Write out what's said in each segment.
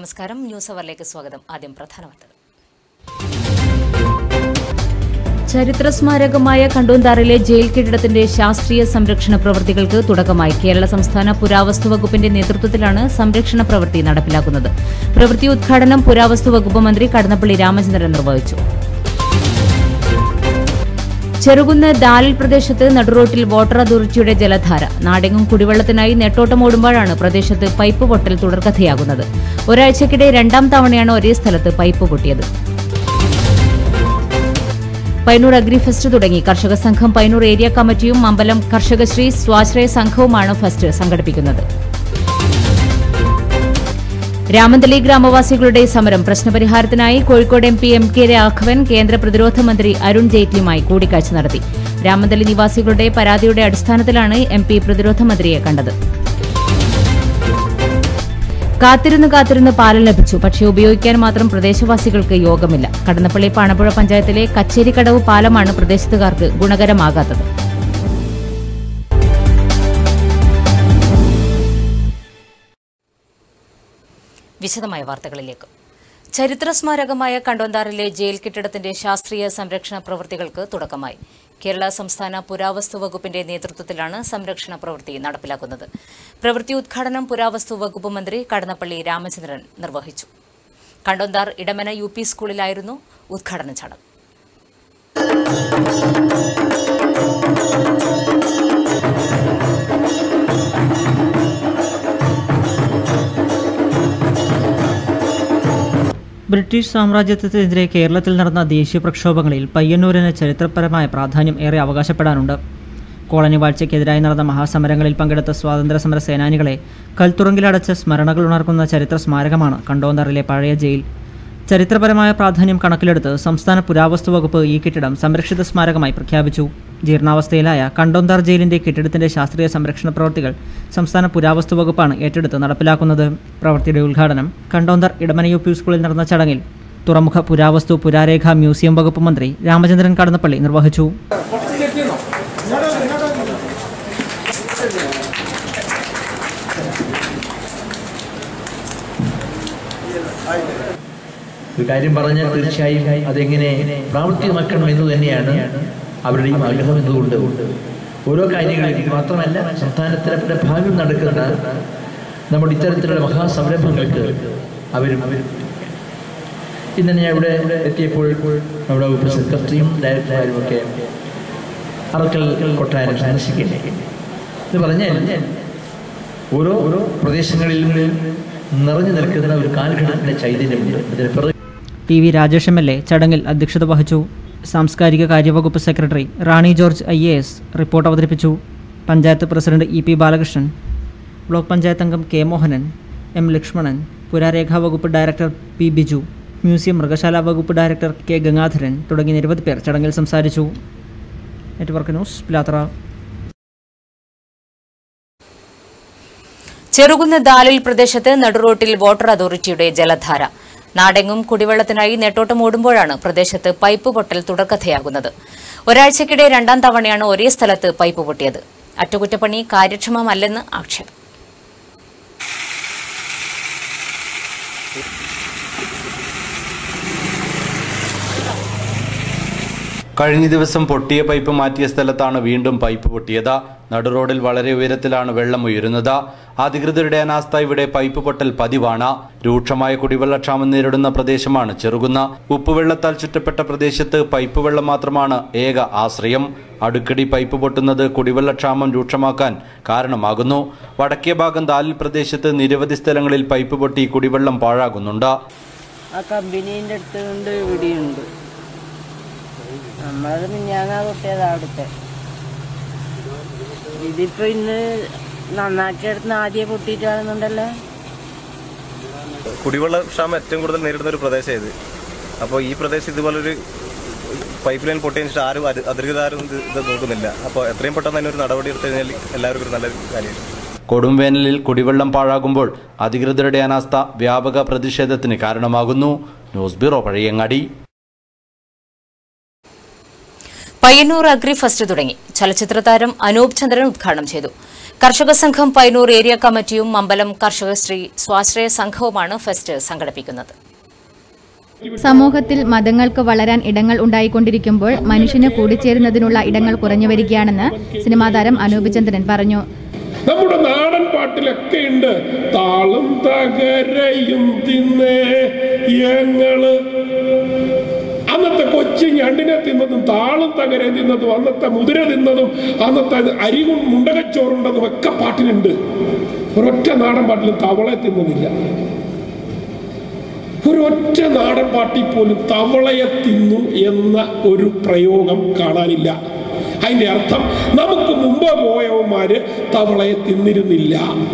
നമസ്കാരം ന്യൂസ് അവറിലേക്ക് സ്വാഗതം ആദ്യം പ്രധാന വാർത്തകൾ ചരിത്ര സ്മാരകമായ കണ്ടോന്താറിലെ ജയിൽ കെട്ടിടത്തിന്റെ ശാസ്ത്രീയ സംരക്ഷണ പ്രവൃത്തികൾക്ക് തുടക്കമായി കേരള സംസ്ഥാന പുരാവസ്തു വകുപ്പിന്റെ നേതൃത്വത്തിലാണ് സംരക്ഷണ പ്രവൃത്തി നടപ്പിലാക്കുന്നത് പ്രവൃത്തി ഉദ്ഘാടനം പുരാവസ്തു വകുപ്പ് മന്ത്രി കടന്നപ്പള്ളി രാമചന്ദ്രൻ നിർവഹിച്ചു ചെറുകുന്ന് ദാലിൽ പ്രദേശത്ത് നടുറോട്ടിൽ വാട്ടർ അതോറിറ്റിയുടെ ജലധാര നാടെങ്ങും കുടിവെള്ളത്തിനായി നെട്ടോട്ടമോടുമ്പോഴാണ് പ്രദേശത്ത് പൈപ്പ് പൊട്ടൽ തുടർക്കഥയാകുന്നത് ഒരാഴ്ചക്കിടെ രണ്ടാം തവണയാണ് ഒരേ സ്ഥലത്ത് പൈപ്പ് പൊട്ടിയത് പൈനൂർ അഗ്രി ഫെസ്റ്റ് തുടങ്ങി കർഷക സംഘം പൈനൂർ ഏരിയ കമ്മിറ്റിയും അമ്പലം കർഷകശ്രീ സ്വാശ്രയ സംഘവുമാണ് ഫെസ്റ്റ് സംഘടിപ്പിക്കുന്നത് രാമന്തലി ഗ്രാമവാസികളുടെ സമരം പ്രശ്നപരിഹാരത്തിനായി Kozhikode M P M K Raghavan കേന്ദ്ര പ്രതിരോധ മന്ത്രി അരുൺ ജെയ്റ്റ്ലിയുമായി കൂടിക്കാഴ്ച നടത്തി രാമന്തലി നിവാസികളുടെ പരാതിയുടെ അടിസ്ഥാനത്തിലാണ് എം പി പ്രതിരോധ മന്ത്രിയെ കണ്ടത് കാത്തിരുന്ന് കാത്തിരുന്ന് പാലം ലഭിച്ചു പക്ഷേ ഉപയോഗിക്കാൻ മാത്രം പ്രദേശവാസികൾക്ക് യോഗമില്ല കടന്നപ്പള്ളി പാണപ്പുഴ പഞ്ചായത്തിലെ കച്ചേരിക്കടവ് പാലമാണ് പ്രദേശത്തുകാർക്ക് ഗുണകരമാകാത്തത് വിശദമായ വാർത്തകളിലേക്ക് ചരിത്ര സ്മാരകമായ കണ്ടോന്താറിലെ ജയിൽ കെട്ടിടത്തിന്റെ ശാസ്ത്രീയ സംരക്ഷണ പ്രവൃത്തികൾക്ക് തുടക്കമായി കേരള സംസ്ഥാന പുരാവസ്തു വകുപ്പിന്റെ നേതൃത്വത്തിലാണ് സംരക്ഷണ പ്രവൃത്തി നടപ്പിലാക്കുന്നത് പ്രവൃത്തി ഉദ്ഘാടനം പുരാവസ്തു വകുപ്പ് മന്ത്രി കടന്നപ്പള്ളി രാമചന്ദ്രൻ നിർവഹിച്ചു കണ്ടോന്താർ ഇടമന യു പി സ്കൂളിലായിരുന്നു ഉദ്ഘാടന ചടങ്ങ് ബ്രിട്ടീഷ് സാമ്രാജ്യത്വത്തിനെതിരെ കേരളത്തിൽ നടന്ന ദേശീയ പ്രക്ഷോഭങ്ങളിൽ പയ്യന്നൂരിന് ചരിത്രപരമായ പ്രാധാന്യം ഏറെ അവകാശപ്പെടാനുണ്ട് കോളനി വാഴ്ചയ്ക്കെതിരായി നടന്ന മഹാസമരങ്ങളിൽ പങ്കെടുത്ത സ്വാതന്ത്ര്യ സമര സേനാനികളെ കൽത്തുറങ്കിലടച്ച സ്മരണകൾ ഉണർക്കുന്ന ചരിത്ര സ്മാരകമാണ് കണ്ടോന്തറിലെ പഴയ ജയിൽ ചരിത്രപരമായ പ്രാധാന്യം കണക്കിലെടുത്ത് സംസ്ഥാന പുരാവസ്തു വകുപ്പ് ഈ കെട്ടിടം സംരക്ഷിത സ്മാരകമായി പ്രഖ്യാപിച്ചു ജീർണാവസ്ഥയിലായ കണ്ടോന്താർ ജയിലിന്റെ കെട്ടിടത്തിന്റെ ശാസ്ത്രീയ സംരക്ഷണ പ്രവൃത്തികൾ സംസ്ഥാന പുരാവസ്തു വകുപ്പാണ് ഏറ്റെടുത്ത് നടപ്പിലാക്കുന്നത് പ്രവൃത്തിയുടെ ഉദ്ഘാടനം കണ്ടോന്താർ ഇടമന യു പി സ്കൂളിൽ നടന്ന ചടങ്ങിൽ തുറമുഖ പുരാവസ്തു പുരാരേഖ മ്യൂസിയം വകുപ്പ് മന്ത്രി രാമചന്ദ്രൻ കടന്നപ്പള്ളി നിർവഹിച്ചു ഒരു കാര്യം പറഞ്ഞാൽ തീർച്ചയായും അതെങ്ങനെ പ്രാവർത്തികമാക്കണം എന്ന് തന്നെയാണ് അവരുടെയും ആഗ്രഹം എന്നതുകൊണ്ട് ഓരോ കാര്യങ്ങളിലും മാത്രമല്ല സംസ്ഥാനത്തിലെ പല ഭാഗങ്ങളിൽ നടക്കുന്ന നമ്മുടെ ഇത്തരത്തിലുള്ള മഹാസംരംഭങ്ങൾക്ക് അവരും ഇന്ന് ഞാൻ ഇവിടെ എത്തിയപ്പോൾ നമ്മുടെ വകുപ്പ് സെക്രട്ടറിയും ഡയറക്ടർമാരും ഒക്കെ അറക്കൽ കൊട്ടാരം സന്ദർശിക്കണ്ടേ എന്ന് പറഞ്ഞാൽ ഓരോ ഓരോ പ്രദേശങ്ങളിലും നിറഞ്ഞു നിൽക്കുന്ന ഒരു കാലഘട്ടത്തിൻ്റെ ചൈതന്യമുണ്ട് അതിന് പിറകെ T V Rajesh M L A ചടങ്ങിൽ അധ്യക്ഷത വഹിച്ചു സാംസ്കാരിക കാര്യവകുപ്പ് secretary Rani George I A S report അവതരിപ്പിച്ചു panchayat president E P Balakrishnan block panchayat അംഗം കെ മോഹനൻ എം ലക്ഷ്മണൻ പുരാരേഖാ വകുപ്പ് ഡയറക്ടർ പി ബിജു മ്യൂസിയം മൃഗശാല വകുപ്പ് ഡയറക്ടർ കെ ഗംഗാധരൻ തുടങ്ങി നിരവധി പേർ ചടങ്ങിൽ സംസാരിച്ചു നെറ്റ്വർക്ക് ന്യൂസ് പിലാത്ര ചെറുകുന്ന് ദാലിൽ പ്രദേശത്ത് നടുറോട്ടിൽ വാട്ടർ അതോറിറ്റിയുടെ ജലധാര നാടെങ്ങും കുടിവെള്ളത്തിനായി നെട്ടോട്ടം ഓടുമ്പോഴാണ് പ്രദേശത്ത് പൈപ്പ് പൊട്ടൽ തുടർക്കഥയാകുന്നത് ഒരാഴ്ചക്കിടെ രണ്ടാം തവണയാണ് ഒരേ സ്ഥലത്ത് പൈപ്പ് പൊട്ടിയത് അറ്റകുറ്റപ്പണി കാര്യക്ഷമമല്ലെന്ന് ആക്ഷേപം കഴിഞ്ഞ ദിവസം പൊട്ടിയ പൈപ്പ് മാറ്റിയ സ്ഥലത്താണ് വീണ്ടും പൈപ്പ് പൊട്ടിയത് നടുറോഡിൽ വളരെ ഉയരത്തിലാണ് വെള്ളം ഉയരുന്നത് അധികൃതരുടെ അനാസ്ഥ ഇവിടെ പൈപ്പ് പൊട്ടൽ പതിവാണ് രൂക്ഷമായ കുടിവെള്ളക്ഷാമം നേരിടുന്ന പ്രദേശമാണ് ചെറുകുന്ന ഉപ്പുവെള്ളത്താൽ ചുറ്റപ്പെട്ട പ്രദേശത്ത് പൈപ്പ് വെള്ളം മാത്രമാണ് ഏക ആശ്രയം അടുക്കടി പൈപ്പ് പൊട്ടുന്നത് കുടിവെള്ളക്ഷാമം രൂക്ഷമാക്കാൻ കാരണമാകുന്നു വടക്കേ ഭാഗം ദാലിൽ പ്രദേശത്ത് നിരവധി സ്ഥലങ്ങളിൽ പൈപ്പ് പൊട്ടി കുടിവെള്ളം പാഴാകുന്നുണ്ട് ആ കമ്പനീൻ്റെ അടുത്ത് കൊണ്ട് ഇവിടെയുണ്ട് നമ്മളത് മിഞ്ഞാങ്ങാ പൊട്ടിയത് അവിടുത്തെ ഇതിപ്പോ ഇന്ന് നന്നാക്കിയെടുത്ത് ആദ്യം പൊട്ടിയിട്ടാണെന്നുണ്ടല്ലോ കുടിവെള്ള ക്ഷാമം ഏറ്റവും കൂടുതൽ നേരിടുന്ന ഒരു പ്രദേശം ഇത് അപ്പോൾ ഈ പ്രദേശം ഇതുപോലൊരു പൈപ്പ് ലൈൻ പൊട്ടിയെന്ന് ആരും അത് അധികൃതർ ആരും ഇത് ഇത് നോക്കുന്നില്ല അപ്പോൾ എത്രയും പെട്ടെന്ന് അതിനൊരു നടപടി എടുത്തു കഴിഞ്ഞാൽ എല്ലാവർക്കും ഒരു നല്ലൊരു കാര്യമാണ് കൊടും വേനലിൽ കുടിവെള്ളം പാഴാകുമ്പോൾ അധികൃതരുടെ അനാസ്ഥ വ്യാപക പ്രതിഷേധത്തിന് കാരണമാകുന്നു news bureau Pazhayangadi Payyanur agri fest തുടങ്ങി ചലച്ചിത്ര താരം അനൂപ് ചന്ദ്രൻ ഉദ്ഘാടനം ചെയ്തു കർഷക സംഘം പൈനൂർ ഏരിയ കമ്മിറ്റിയും മമ്പലം കർഷകശ്രീ സ്വാശ്രയ സംഘവുമാണ് ഫെസ്റ്റ് സംഘടിപ്പിക്കുന്നത് സമൂഹത്തിൽ മതങ്ങൾക്ക് വളരാൻ ഇടങ്ങൾ ഉണ്ടായിക്കൊണ്ടിരിക്കുമ്പോൾ മനുഷ്യന് കൂടിച്ചേരുന്നതിനുള്ള ഇടങ്ങൾ കുറഞ്ഞു വരികയാണെന്ന് സിനിമാ താരം അനൂപ് ചന്ദ്രൻ പറഞ്ഞു നമ്മുടെ നാടൻ പാട്ടിലൊക്കെ ഉണ്ട് താളും തകരയും തിന്നേ ഞങ്ങള് അന്നത്തെ കൊച്ചി ഞണ്ടിനെ തിന്നതും താളും തകരയും തിന്നതും അന്നത്തെ മുതിര തിന്നതും അന്നത്തെ അരികും മുണ്ടകച്ചോറുണ്ടതും ഒക്കെ പാട്ടിലുണ്ട് ഒരൊറ്റ നാടൻ പാട്ടിലും തവളെ തിന്നതില്ല ഒരൊറ്റ നാടൻ പാട്ടിൽ പോലും തവളയെ തിന്നു എന്ന ഒരു പ്രയോഗം കാണാനില്ല അതിന്റെ അർത്ഥം നമുക്ക് മുമ്പ് പോയവന്മാര് തവളയെ തിന്നിരുന്നില്ല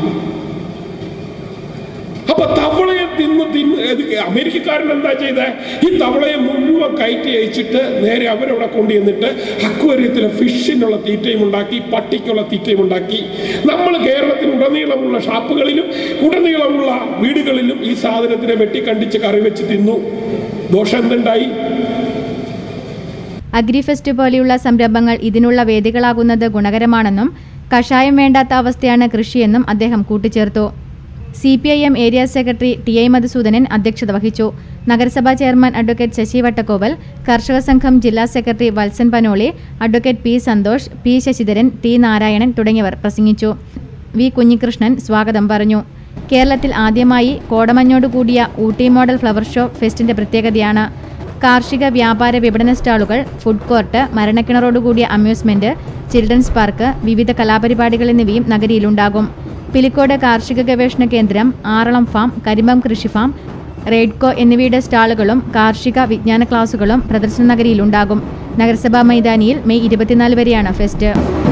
അപ്പൊ തവളയെ തിന്ന് തിന്ന് ഇത് അമേരിക്കക്കാരൻ എന്താ ചെയ്തേ ഈ തവളയെ മുഴുവൻ കയറ്റി അയച്ചിട്ട് നേരെ അവരവിടെ കൊണ്ടുവന്നിട്ട് അക്വേറിയത്തിലെ ഫിഷിനുള്ള തീറ്റയും ഉണ്ടാക്കി പട്ടിക്കുള്ള തീറ്റയും ഉണ്ടാക്കി നമ്മൾ കേരളത്തിൽ ഉടനീളമുള്ള ഷാപ്പുകളിലും ഉടനീളമുള്ള വീടുകളിലും ഈ സാധനത്തിനെ വെട്ടിക്കണ്ടിച്ച് കറി വെച്ച് തിന്നു ദോഷം എന്തുണ്ടായി അഗ്രിഫെസ്റ്റ് പോലെയുള്ള സംരംഭങ്ങൾ ഇതിനുള്ള വേദികളാകുന്നത് ഗുണകരമാണെന്നും കഷായം വേണ്ടാത്ത അവസ്ഥയാണ് കൃഷിയെന്നും അദ്ദേഹം കൂട്ടിച്ചേർത്തു C P I M area secretary T I Madhusoodanan അധ്യക്ഷത വഹിച്ചു നഗരസഭാ ചെയർമാൻ അഡ്വക്കേറ്റ് ശശി വട്ടക്കോവൽ കർഷക സംഘം ജില്ലാ സെക്രട്ടറി Valsan Panoli advocate P Santhosh P Sasidharan T Narayanan തുടങ്ങിയവർ പ്രസംഗിച്ചു വി കുഞ്ഞികൃഷ്ണൻ സ്വാഗതം പറഞ്ഞു കേരളത്തിൽ ആദ്യമായി കോടമഞ്ഞോട് കൂടിയ ഊട്ടി മോഡൽ ഫ്ലവർ ഷോ ഫെസ്റ്റിന്റെ പ്രത്യേകതയാണ് കാർഷിക വ്യാപാര വിപണന സ്റ്റാളുകൾ ഫുഡ് കോർട്ട് മരണക്കിണറോടുകൂടിയ അമ്യൂസ്മെന്റ് ചിൽഡ്രൻസ് പാർക്ക് വിവിധ കലാപരിപാടികൾ എന്നിവയും നഗരിയിലുണ്ടാകും പിലിക്കോട് കാർഷിക ഗവേഷണ കേന്ദ്രം ആറളം ഫാം കരിമ്പം കൃഷി ഫാം റെയ്ഡ്കോ എന്നിവയുടെ സ്റ്റാളുകളും കാർഷിക വിജ്ഞാന ക്ലാസുകളും പ്രദർശന നഗരിയിലുണ്ടാകും നഗരസഭാ മൈതാനിയിൽ മെയ് ഇരുപത്തിനാല് വരെയാണ് ഫെസ്റ്റ്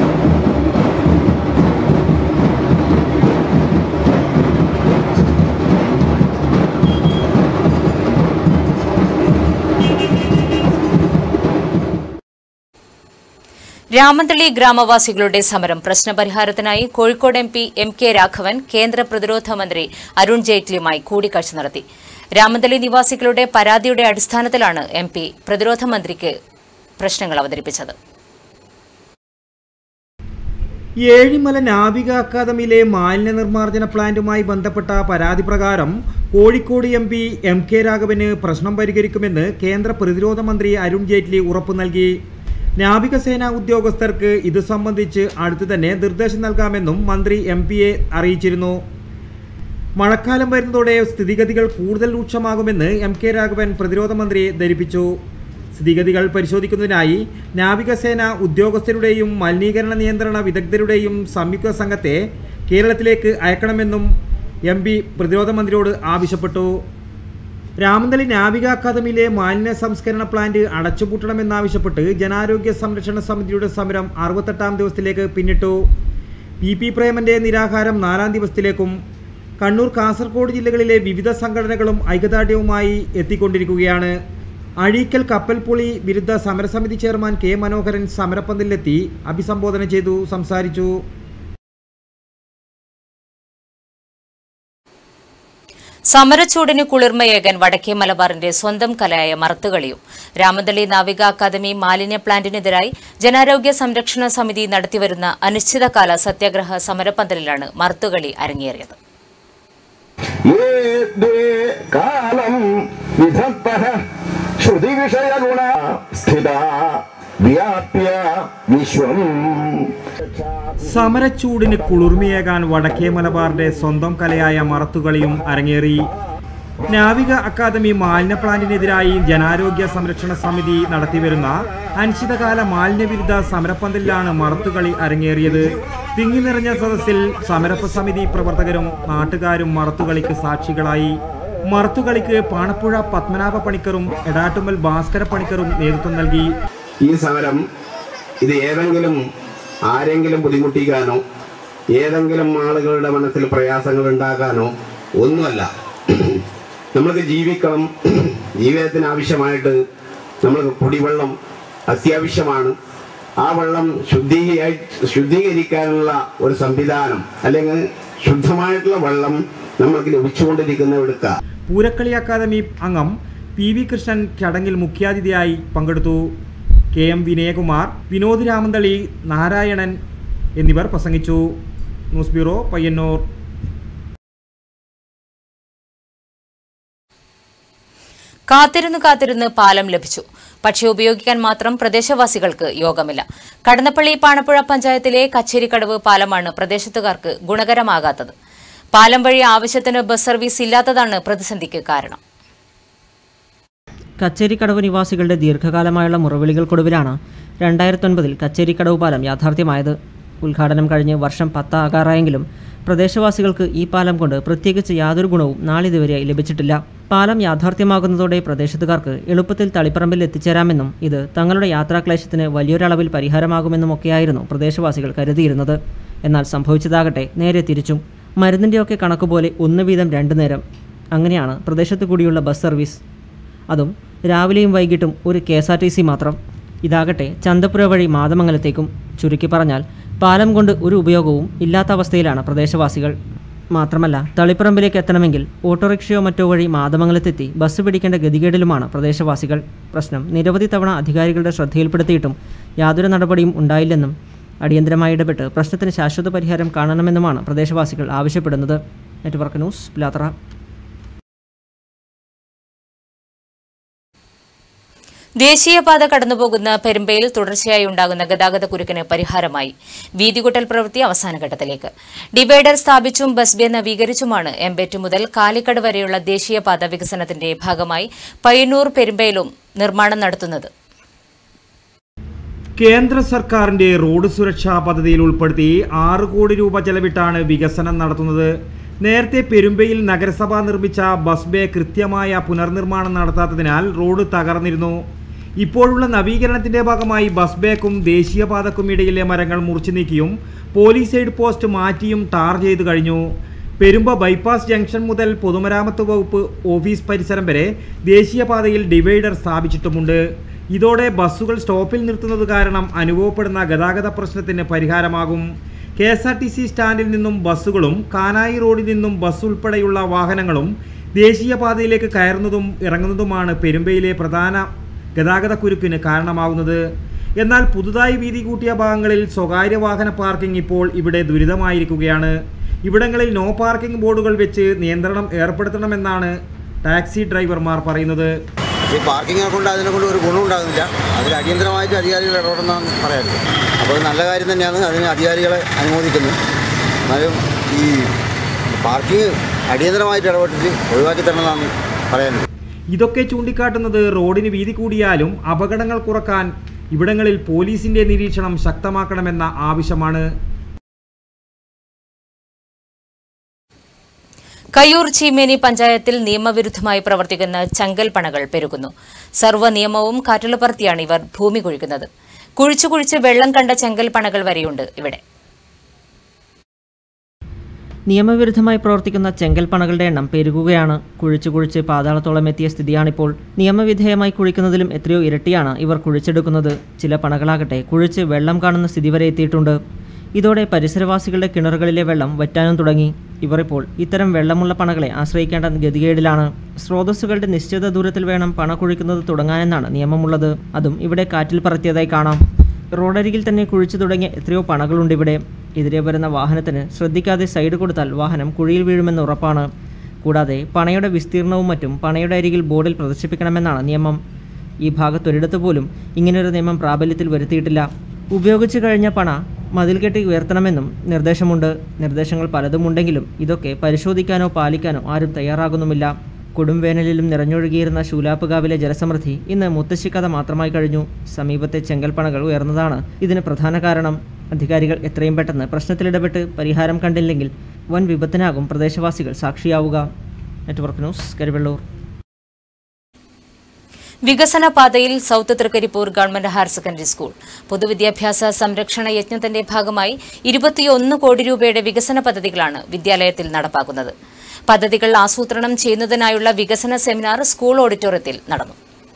രാമന്തളി ഗ്രാമവാസികളുടെ സമരം പ്രശ്നപരിഹാരത്തിനായി Kozhikode M P M K Raghavan കേന്ദ്ര പ്രതിരോധ മന്ത്രി അരുൺ ജെയ്റ്റ്ലിയുമായി കൂടിക്കാഴ്ച നടത്തി രാമന്തളി നിവാസികളുടെ പരാതിയുടെ അടിസ്ഥാനത്തിലാണ് എം പി പ്രതിരോധ മന്ത്രിക്ക് പ്രശ്നങ്ങൾ അവതരിപ്പിച്ചത് ഏഴിമല നാവിക അക്കാദമിയിലെ മാലിന്യ നിർമ്മാർജ്ജന പ്ലാന്റുമായി ബന്ധപ്പെട്ട പരാതി പ്രകാരം Kozhikode M P M K രാഘവന് പ്രശ്നം പരിഹരിക്കുമെന്ന് കേന്ദ്ര പ്രതിരോധ മന്ത്രി അരുൺ ജെയ്റ്റ്ലി ഉറപ്പു നൽകി നാവികസേന ഉദ്യോഗസ്ഥർക്ക് ഇത് സംബന്ധിച്ച് അടുത്തു തന്നെ നിർദ്ദേശം നൽകാമെന്നും മന്ത്രി എം പിയെ അറിയിച്ചിരുന്നു മഴക്കാലം വരുന്നതോടെ സ്ഥിതിഗതികൾ കൂടുതൽ രൂക്ഷമാകുമെന്ന് എം കെ രാഘവൻ പ്രതിരോധ മന്ത്രിയെ ധരിപ്പിച്ചു സ്ഥിതിഗതികൾ പരിശോധിക്കുന്നതിനായി നാവികസേന ഉദ്യോഗസ്ഥരുടെയും മലിനീകരണ നിയന്ത്രണ വിദഗ്ധരുടെയും സംയുക്ത സംഘത്തെ കേരളത്തിലേക്ക് അയക്കണമെന്നും എം പി പ്രതിരോധ മന്ത്രിയോട് ആവശ്യപ്പെട്ടു രാമന്തളി നാവിക അക്കാദമിയിലെ മാലിന്യ സംസ്കരണ പ്ലാന്റ് അടച്ചുപൂട്ടണമെന്നാവശ്യപ്പെട്ട് ജനാരോഗ്യ സംരക്ഷണ സമിതിയുടെ സമരം അറുപത്തെട്ടാം ദിവസത്തിലേക്ക് പിന്നിട്ടു പി പി പ്രേമന്റെ നിരാഹാരം നാലാം ദിവസത്തിലേക്കും കണ്ണൂർ കാസർഗോഡ് ജില്ലകളിലെ വിവിധ സംഘടനകളും ഐക്യദാർഢ്യവുമായി എത്തിക്കൊണ്ടിരിക്കുകയാണ് അഴീക്കൽ കപ്പൽപുളി വിരുദ്ധ സമരസമിതി ചെയർമാൻ കെ മനോഹരൻ സമരപ്പന്തലിലെത്തി അഭിസംബോധന ചെയ്തു സംസാരിച്ചു സമരച്ചൂടിന് കുളിർമയേകാൻ വടക്കേ മലബാറിന്റെ സ്വന്തം കലയായ മറത്തുകളിയും രാമന്തളി നാവിക അക്കാദമി മാലിന്യ പ്ലാന്റിനെതിരായി ജനാരോഗ്യ സംരക്ഷണ സമിതി നടത്തിവരുന്ന അനിശ്ചിതകാല സത്യാഗ്രഹ സമരപ്പന്തലിലാണ് മറുത്തുകളി അരങ്ങേറിയത് കാലം വിധപ്പ ശ്രുതി വിഷയഗുണ സ്ഥിത വ്യാപ്യ വിശ്വം സമരച്ചൂടിന് കുളിർമയേകാൻ വടക്കേ മലബാറിന്റെ സ്വന്തം കലയായ മറത്തുകളിയും അരങ്ങേറി നാവിക അക്കാദമി മാലിന്യ പ്ലാന്റിനെതിരായി ജനാരോഗ്യ സംരക്ഷണ സമിതി നടത്തിവരുന്ന അനിശ്ചിതകാല മാലിന്യവിരുദ്ധ സമരപ്പന്തലിലാണ് മറത്തുകളി അരങ്ങേറിയത് തിങ്ങി നിറഞ്ഞ സദസ്സിൽ സമരപ്പ സമിതി പ്രവർത്തകരും നാട്ടുകാരും മറത്തുകളിക്ക് സാക്ഷികളായി മറത്തുകളിക്ക് പാണപ്പുഴ പത്മനാഭ പണിക്കറും എടാട്ടുമ്മൽ ഭാസ്കര പണിക്കറും നേതൃത്വം നൽകി ഈ സമരം ഇത് ഏതെങ്കിലും ആരെങ്കിലും ബുദ്ധിമുട്ടിക്കാനോ ഏതെങ്കിലും ആളുകളുടെ മനസ്സിൽ പ്രയാസങ്ങൾ ഉണ്ടാക്കാനോ ഒന്നുമല്ല നമ്മൾക്ക് ജീവിക്കണം ജീവിതത്തിന് ആവശ്യമായിട്ട് നമ്മൾക്ക് കുടിവെള്ളം അത്യാവശ്യമാണ് ആ വെള്ളം ശുദ്ധീകരിയായി ശുദ്ധീകരിക്കാനുള്ള ഒരു സംവിധാനം അല്ലെങ്കിൽ ശുദ്ധമായിട്ടുള്ള വെള്ളം നമ്മൾക്ക് ലഭിച്ചുകൊണ്ടിരിക്കുന്ന എടുക്കുക പൂരക്കളി അക്കാദമി അംഗം പി വി കൃഷ്ണൻ ചടങ്ങിൽ മുഖ്യാതിഥിയായി പങ്കെടുത്തു കെ എം വിനയകുമാർ വിനോദ് രാമന്തളി നാരായണൻ എന്നിവർ പ്രസംഗിച്ചു ന്യൂസ് ബ്യൂറോ പയ്യന്നൂർ കാത്തിരുന്ന് കാത്തിരുന്ന് പാലം ലഭിച്ചു പക്ഷേ ഉപയോഗിക്കാൻ മാത്രം പ്രദേശവാസികൾക്ക് യോഗമില്ല കടന്നപ്പള്ളി പാണപ്പുഴ പഞ്ചായത്തിലെ കച്ചേരിക്കടവ് പാലമാണ് പ്രദേശത്തുകാർക്ക് ഗുണകരമാകാത്തത് പാലം വഴി ആവശ്യത്തിന് ബസ് സർവീസ് ഇല്ലാത്തതാണ് പ്രതിസന്ധിക്ക് കാരണം കച്ചേരിക്കടവ് നിവാസികളുടെ ദീർഘകാലമായുള്ള മുറവിളികൾക്കൊടുവിലാണ് രണ്ടായിരത്തൊൻപതിൽ കച്ചേരിക്കടവ് പാലം യാഥാർത്ഥ്യമായത് ഉദ്ഘാടനം കഴിഞ്ഞ് വർഷം പത്താകാറായെങ്കിലും പ്രദേശവാസികൾക്ക് ഈ പാലം കൊണ്ട് പ്രത്യേകിച്ച് യാതൊരു ഗുണവും നാളിതുവരെയായി ലഭിച്ചിട്ടില്ല പാലം യാഥാർത്ഥ്യമാകുന്നതോടെ പ്രദേശത്തുകാർക്ക് എളുപ്പത്തിൽ തളിപ്പറമ്പിൽ എത്തിച്ചേരാമെന്നും ഇത് തങ്ങളുടെ യാത്രാക്ലേശത്തിന് വലിയൊരളവിൽ പരിഹാരമാകുമെന്നുമൊക്കെയായിരുന്നു പ്രദേശവാസികൾ കരുതിയിരുന്നത് എന്നാൽ സംഭവിച്ചതാകട്ടെ നേരെ തിരിച്ചും മരുന്നിൻ്റെയൊക്കെ കണക്കുപോലെ ഒന്ന് വീതം രണ്ടു നേരം അങ്ങനെയാണ് പ്രദേശത്തു കൂടിയുള്ള ബസ് സർവീസ് അതും രാവിലെയും വൈകിട്ടും ഒരു K S R T C മാത്രം ഇതാകട്ടെ ചന്തപ്പുര വഴി മാതമംഗലത്തേക്കും ചുരുക്കി പറഞ്ഞാൽ പാലം കൊണ്ട് ഒരു ഉപയോഗവും ഇല്ലാത്ത അവസ്ഥയിലാണ് പ്രദേശവാസികൾ മാത്രമല്ല തളിപ്പറമ്പിലേക്ക് എത്തണമെങ്കിൽ ഓട്ടോറിക്ഷയോ മറ്റോ വഴി മാതമംഗലത്തെത്തി ബസ് പിടിക്കേണ്ട ഗതികേടിലുമാണ് പ്രദേശവാസികൾ പ്രശ്നം നിരവധി തവണ അധികാരികളുടെ ശ്രദ്ധയിൽപ്പെടുത്തിയിട്ടും യാതൊരു നടപടിയും ഉണ്ടായില്ലെന്നും അടിയന്തരമായി ഇടപെട്ട് പ്രശ്നത്തിന് ശാശ്വത പരിഹാരം കാണണമെന്നുമാണ് പ്രദേശവാസികൾ ആവശ്യപ്പെടുന്നത് നെറ്റ്വർക്ക് ന്യൂസ് പിലാത്ര ദേശീയപാത കടന്നുപോകുന്ന പെരുമ്പയിൽ തുടർച്ചയായി ഉണ്ടാകുന്ന ഗതാഗത കുരുക്കിന് പരിഹാരമായി വീതികൂട്ടൽ പ്രവൃത്തി അവസാന ഘട്ടത്തിലേക്ക് ഡിവൈഡർ സ്ഥാപിച്ചും ബസ് ബേ നവീകരിച്ചുമാണ് എംബേറ്റ് മുതൽ കാലിക്കട് വരെയുള്ള ദേശീയപാത വികസനത്തിന്റെ ഭാഗമായി പയ്യന്നൂർ പെരുമ്പയിലും നിർമ്മാണം നടത്തുന്നത് കേന്ദ്ര സർക്കാരിന്റെ റോഡ് സുരക്ഷാ പദ്ധതിയിൽ ഉൾപ്പെടുത്തി ആറ് കോടി രൂപ ചെലവിട്ടാണ് വികസനം നടത്തുന്നത് നേരത്തെ പെരുമ്പയിൽ നഗരസഭ നിർമ്മിച്ച ബസ് ബേ കൃത്യമായ പുനർനിർമ്മാണം നടത്താത്തതിനാൽ റോഡ് തകർന്നിരുന്നു ഇപ്പോഴുള്ള നവീകരണത്തിന്റെ ഭാഗമായി ബസ് ബേക്കും ദേശീയപാതക്കും ഇടയിലെ മരങ്ങൾ മുറിച്ചു നീക്കിയും പോലീസ് എയ്ഡ് പോസ്റ്റ് മാറ്റിയും ടാർ ചെയ്തു കഴിഞ്ഞു പെരുമ്പ ബൈപ്പാസ് ജംഗ്ഷൻ മുതൽ പൊതുമരാമത്ത് വകുപ്പ് ഓഫീസ് പരിസരം വരെ ദേശീയപാതയിൽ ഡിവൈഡർ സ്ഥാപിച്ചിട്ടുമുണ്ട് ഇതോടെ ബസ്സുകൾ സ്റ്റോപ്പിൽ നിർത്തുന്നത് കാരണം അനുഭവപ്പെടുന്ന ഗതാഗത പ്രശ്നത്തിന് പരിഹാരമാകും K S R T C സ്റ്റാൻഡിൽ നിന്നും ബസ്സുകളും കാനായി റോഡിൽ നിന്നും ബസ് ഉൾപ്പെടെയുള്ള വാഹനങ്ങളും ദേശീയപാതയിലേക്ക് കയറുന്നതും ഇറങ്ങുന്നതുമാണ് പെരുമ്പയിലെ പ്രധാന ഗതാഗത കുരുക്കിന് കാരണമാകുന്നത് എന്നാൽ പുതുതായി വീതി കൂട്ടിയ ഭാഗങ്ങളിൽ സ്വകാര്യ വാഹന പാർക്കിംഗ് ഇപ്പോൾ ഇവിടെ ദുരിതമായിരിക്കുകയാണ് ഇവിടങ്ങളിൽ നോ പാർക്കിംഗ് ബോർഡുകൾ വെച്ച് നിയന്ത്രണം ഏർപ്പെടുത്തണമെന്നാണ് ടാക്സി ഡ്രൈവർമാർ പറയുന്നത് ഈ പാർക്കിങ്ങിനെ കൊണ്ട് അതിനെ കൊണ്ട് ഒരു ഗുണം ഉണ്ടാകുന്നില്ല അതിൽ അടിയന്തരമായിട്ട് അധികാരികൾ ഇടപെടണമെന്നാണ് പറയാറ് അപ്പോൾ അത് നല്ല കാര്യം തന്നെയാണ് അതിന് അധികാരികളെ അനുമോദിക്കുന്നു എന്നാലും ഈ പാർക്കിംഗ് അടിയന്തരമായിട്ട് ഇടപെട്ടിട്ട് ഒഴിവാക്കി തരണമെന്നാണ് പറയാനുള്ളത് ഇതൊക്കെ ചൂണ്ടിക്കാട്ടുന്നത് റോഡിന് വീതി കൂടിയാലും അപകടങ്ങൾ കുറക്കാൻ ഇവിടങ്ങളിൽ പോലീസിന്റെ നിരീക്ഷണം ശക്തമാക്കണമെന്ന ആവശ്യമാണ് കയ്യൂർ ചീമേനി പഞ്ചായത്തിൽ നിയമവിരുദ്ധമായി പ്രവർത്തിക്കുന്ന ചങ്കൽ പണകൾ പെരുകുന്നു സർവ്വ നിയമവും കാറ്റിൽ പറത്തിയാണ് ഇവർ ഭൂമി കുഴിക്കുന്നത് കുഴിച്ചു കുഴിച്ച് വെള്ളം കണ്ട ചെങ്കൽ പണകൾ വരെയുണ്ട് ഇവിടെ നിയമവിരുദ്ധമായി പ്രവർത്തിക്കുന്ന ചെങ്കൽപ്പണകളുടെ എണ്ണം പെരുകുകയാണ് കുഴിച്ചു കുഴിച്ച് പാതാളത്തോളം എത്തിയ സ്ഥിതിയാണിപ്പോൾ നിയമവിധേയമായി കുഴിക്കുന്നതിലും എത്രയോ ഇരട്ടിയാണ് ഇവർ കുഴിച്ചെടുക്കുന്നത് ചില പണകളാകട്ടെ കുഴിച്ച് വെള്ളം കാണുന്ന സ്ഥിതി വരെ എത്തിയിട്ടുണ്ട് ഇതോടെ പരിസരവാസികളുടെ കിണറുകളിലെ വെള്ളം വറ്റാനും തുടങ്ങി ഇവർ ഇപ്പോൾ ഇത്തരം വെള്ളമുള്ള പണകളെ ആശ്രയിക്കേണ്ട ഗതികേടിലാണ് സ്രോതസ്സുകളുടെ നിശ്ചിത ദൂരത്തിൽ വേണം പണ കുഴിക്കുന്നത് തുടങ്ങാനെന്നാണ് നിയമമുള്ളത് അതും ഇവിടെ കാറ്റിൽ പറത്തിയതായി കാണാം റോഡരികിൽ തന്നെ കുഴിച്ചു തുടങ്ങിയ എത്രയോ പണകളുണ്ട് ഇവിടെ എതിരെ വരുന്ന വാഹനത്തിന് ശ്രദ്ധിക്കാതെ സൈഡ് കൊടുത്താൽ വാഹനം കുഴിയിൽ വീഴുമെന്ന് ഉറപ്പാണ് കൂടാതെ പണയുടെ വിസ്തീർണവും മറ്റും പണയുടെ അരികിൽ ബോർഡിൽ പ്രദർശിപ്പിക്കണമെന്നാണ് നിയമം ഈ ഭാഗത്തൊരിടത്ത് പോലും ഇങ്ങനൊരു നിയമം പ്രാബല്യത്തിൽ വരുത്തിയിട്ടില്ല ഉപയോഗിച്ചു കഴിഞ്ഞ പണ മതിൽ കെട്ടി ഉയർത്തണമെന്നും നിർദ്ദേശമുണ്ട് നിർദ്ദേശങ്ങൾ പലതുമുണ്ടെങ്കിലും ഇതൊക്കെ പരിശോധിക്കാനോ പാലിക്കാനോ ആരും തയ്യാറാകുന്നുമില്ല കൊടുംവേനലിലും നിറഞ്ഞൊഴുകിയിരുന്ന ശൂലാപ്പുകാവിലെ ജലസമൃദ്ധി ഇന്ന് മുത്തശ്ശിക്കഥ മാത്രമായി കഴിഞ്ഞു സമീപത്തെ ചെങ്കൽപ്പണകൾ ഉയർന്നതാണ് ഇതിന് പ്രധാന കാരണം അധികാരികൾ എത്രയും പെട്ടെന്ന് പ്രശ്നത്തിലിടപെട്ട് പരിഹാരം കണ്ടില്ലെങ്കിൽ വൻ വിപത്തിനാകും പ്രദേശവാസികൾ സാക്ഷിയാവുക നെറ്റ്വർക്ക് ന്യൂസ് കരുവള്ളൂർ വികസന പാതയിൽ south Thrikaripur government higher secondary school പൊതുവിദ്യാഭ്യാസ സംരക്ഷണ യജ്ഞത്തിന്റെ ഭാഗമായി ഇരുപത്തിയൊന്ന് കോടി രൂപയുടെ വികസന പദ്ധതികളാണ് വിദ്യാലയത്തിൽ നടപ്പാക്കുന്നത് പദ്ധതികൾ ആസൂത്രണം ചെയ്യുന്നതിനായുള്ള വികസന സെമിനാർ സ്കൂൾ ഓഡിറ്റോറിയത്തിൽ നടന്നു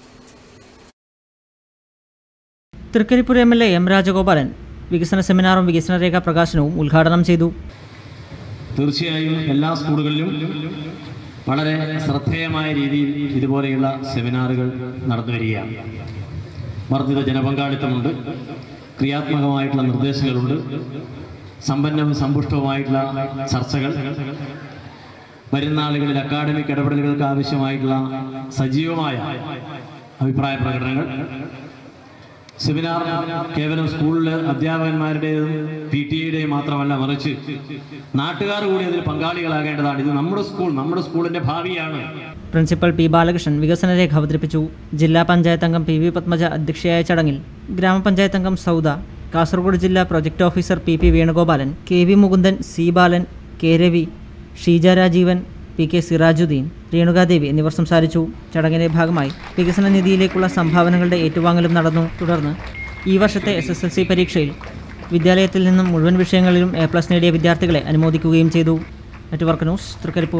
Thrikaripur M L A M Rajagopalan വികസന സെമിനാറും വികസന രേഖാ പ്രകാശനവും ഉദ്ഘാടനം ചെയ്തു തീർച്ചയായും എല്ലാ സ്കൂളുകളിലും വളരെ ശ്രദ്ധേയമായ രീതിയിൽ ഇതുപോലെയുള്ള സെമിനാറുകൾ നടന്നു വരികയാണ് വർദ്ധിത ജനപങ്കാളിത്തമുണ്ട് ക്രിയാത്മകമായിട്ടുള്ള നിർദ്ദേശങ്ങളുണ്ട് സമ്പന്നവും സമ്പുഷ്ടവുമായിട്ടുള്ള ചർച്ചകൾ വരുന്ന നാളുകളിൽ അക്കാഡമിക് ഇടപെടലുകൾക്ക് ആവശ്യമായിട്ടുള്ള സജീവമായ അഭിപ്രായ പ്രകടനങ്ങൾ സെമിനാർ കേവലം സ്കൂളിലെ അധ്യാപകന്മാരുടേതും പി ടി എയുടെയും മാത്രമല്ല മറിച്ച് നാട്ടുകാർ കൂടി അതിൽ പങ്കാളികളാകേണ്ടതാണ് ഇത് നമ്മുടെ സ്കൂൾ നമ്മുടെ സ്കൂളിന്റെ ഭാവിയാണ് പ്രിൻസിപ്പൽ പി ബാലകൃഷ്ണൻ വികസന രേഖ അവതരിപ്പിച്ചു ജില്ലാ പഞ്ചായത്ത് അംഗം പി വി പത്മജ അധ്യക്ഷയായ ചടങ്ങിൽ ഗ്രാമപഞ്ചായത്ത് അംഗം സൗദ കാസർഗോഡ് ജില്ലാ project officer P P Venugopalan K V Mukundan C Balan K Ravi Sheeja Rajeevan P K Sirajuddin Renukadevi എന്നിവർ സംസാരിച്ചു ചടങ്ങിന്റെ ഭാഗമായി വികസന നിധിയിലേക്കുള്ള സംഭാവനകളുടെ ഏറ്റുവാങ്ങലും നടന്നു തുടർന്ന് ഈ വർഷത്തെ എസ് എസ് എൽ സി പരീക്ഷയിൽ വിദ്യാലയത്തിൽ നിന്നും മുഴുവൻ വിഷയങ്ങളിലും എ പ്ലസ് നേടിയ വിദ്യാർത്ഥികളെ അനുമോദിക്കുകയും ചെയ്തു നെറ്റ്വർക്ക് ന്യൂസ് തൃക്കരിപ്പൂർ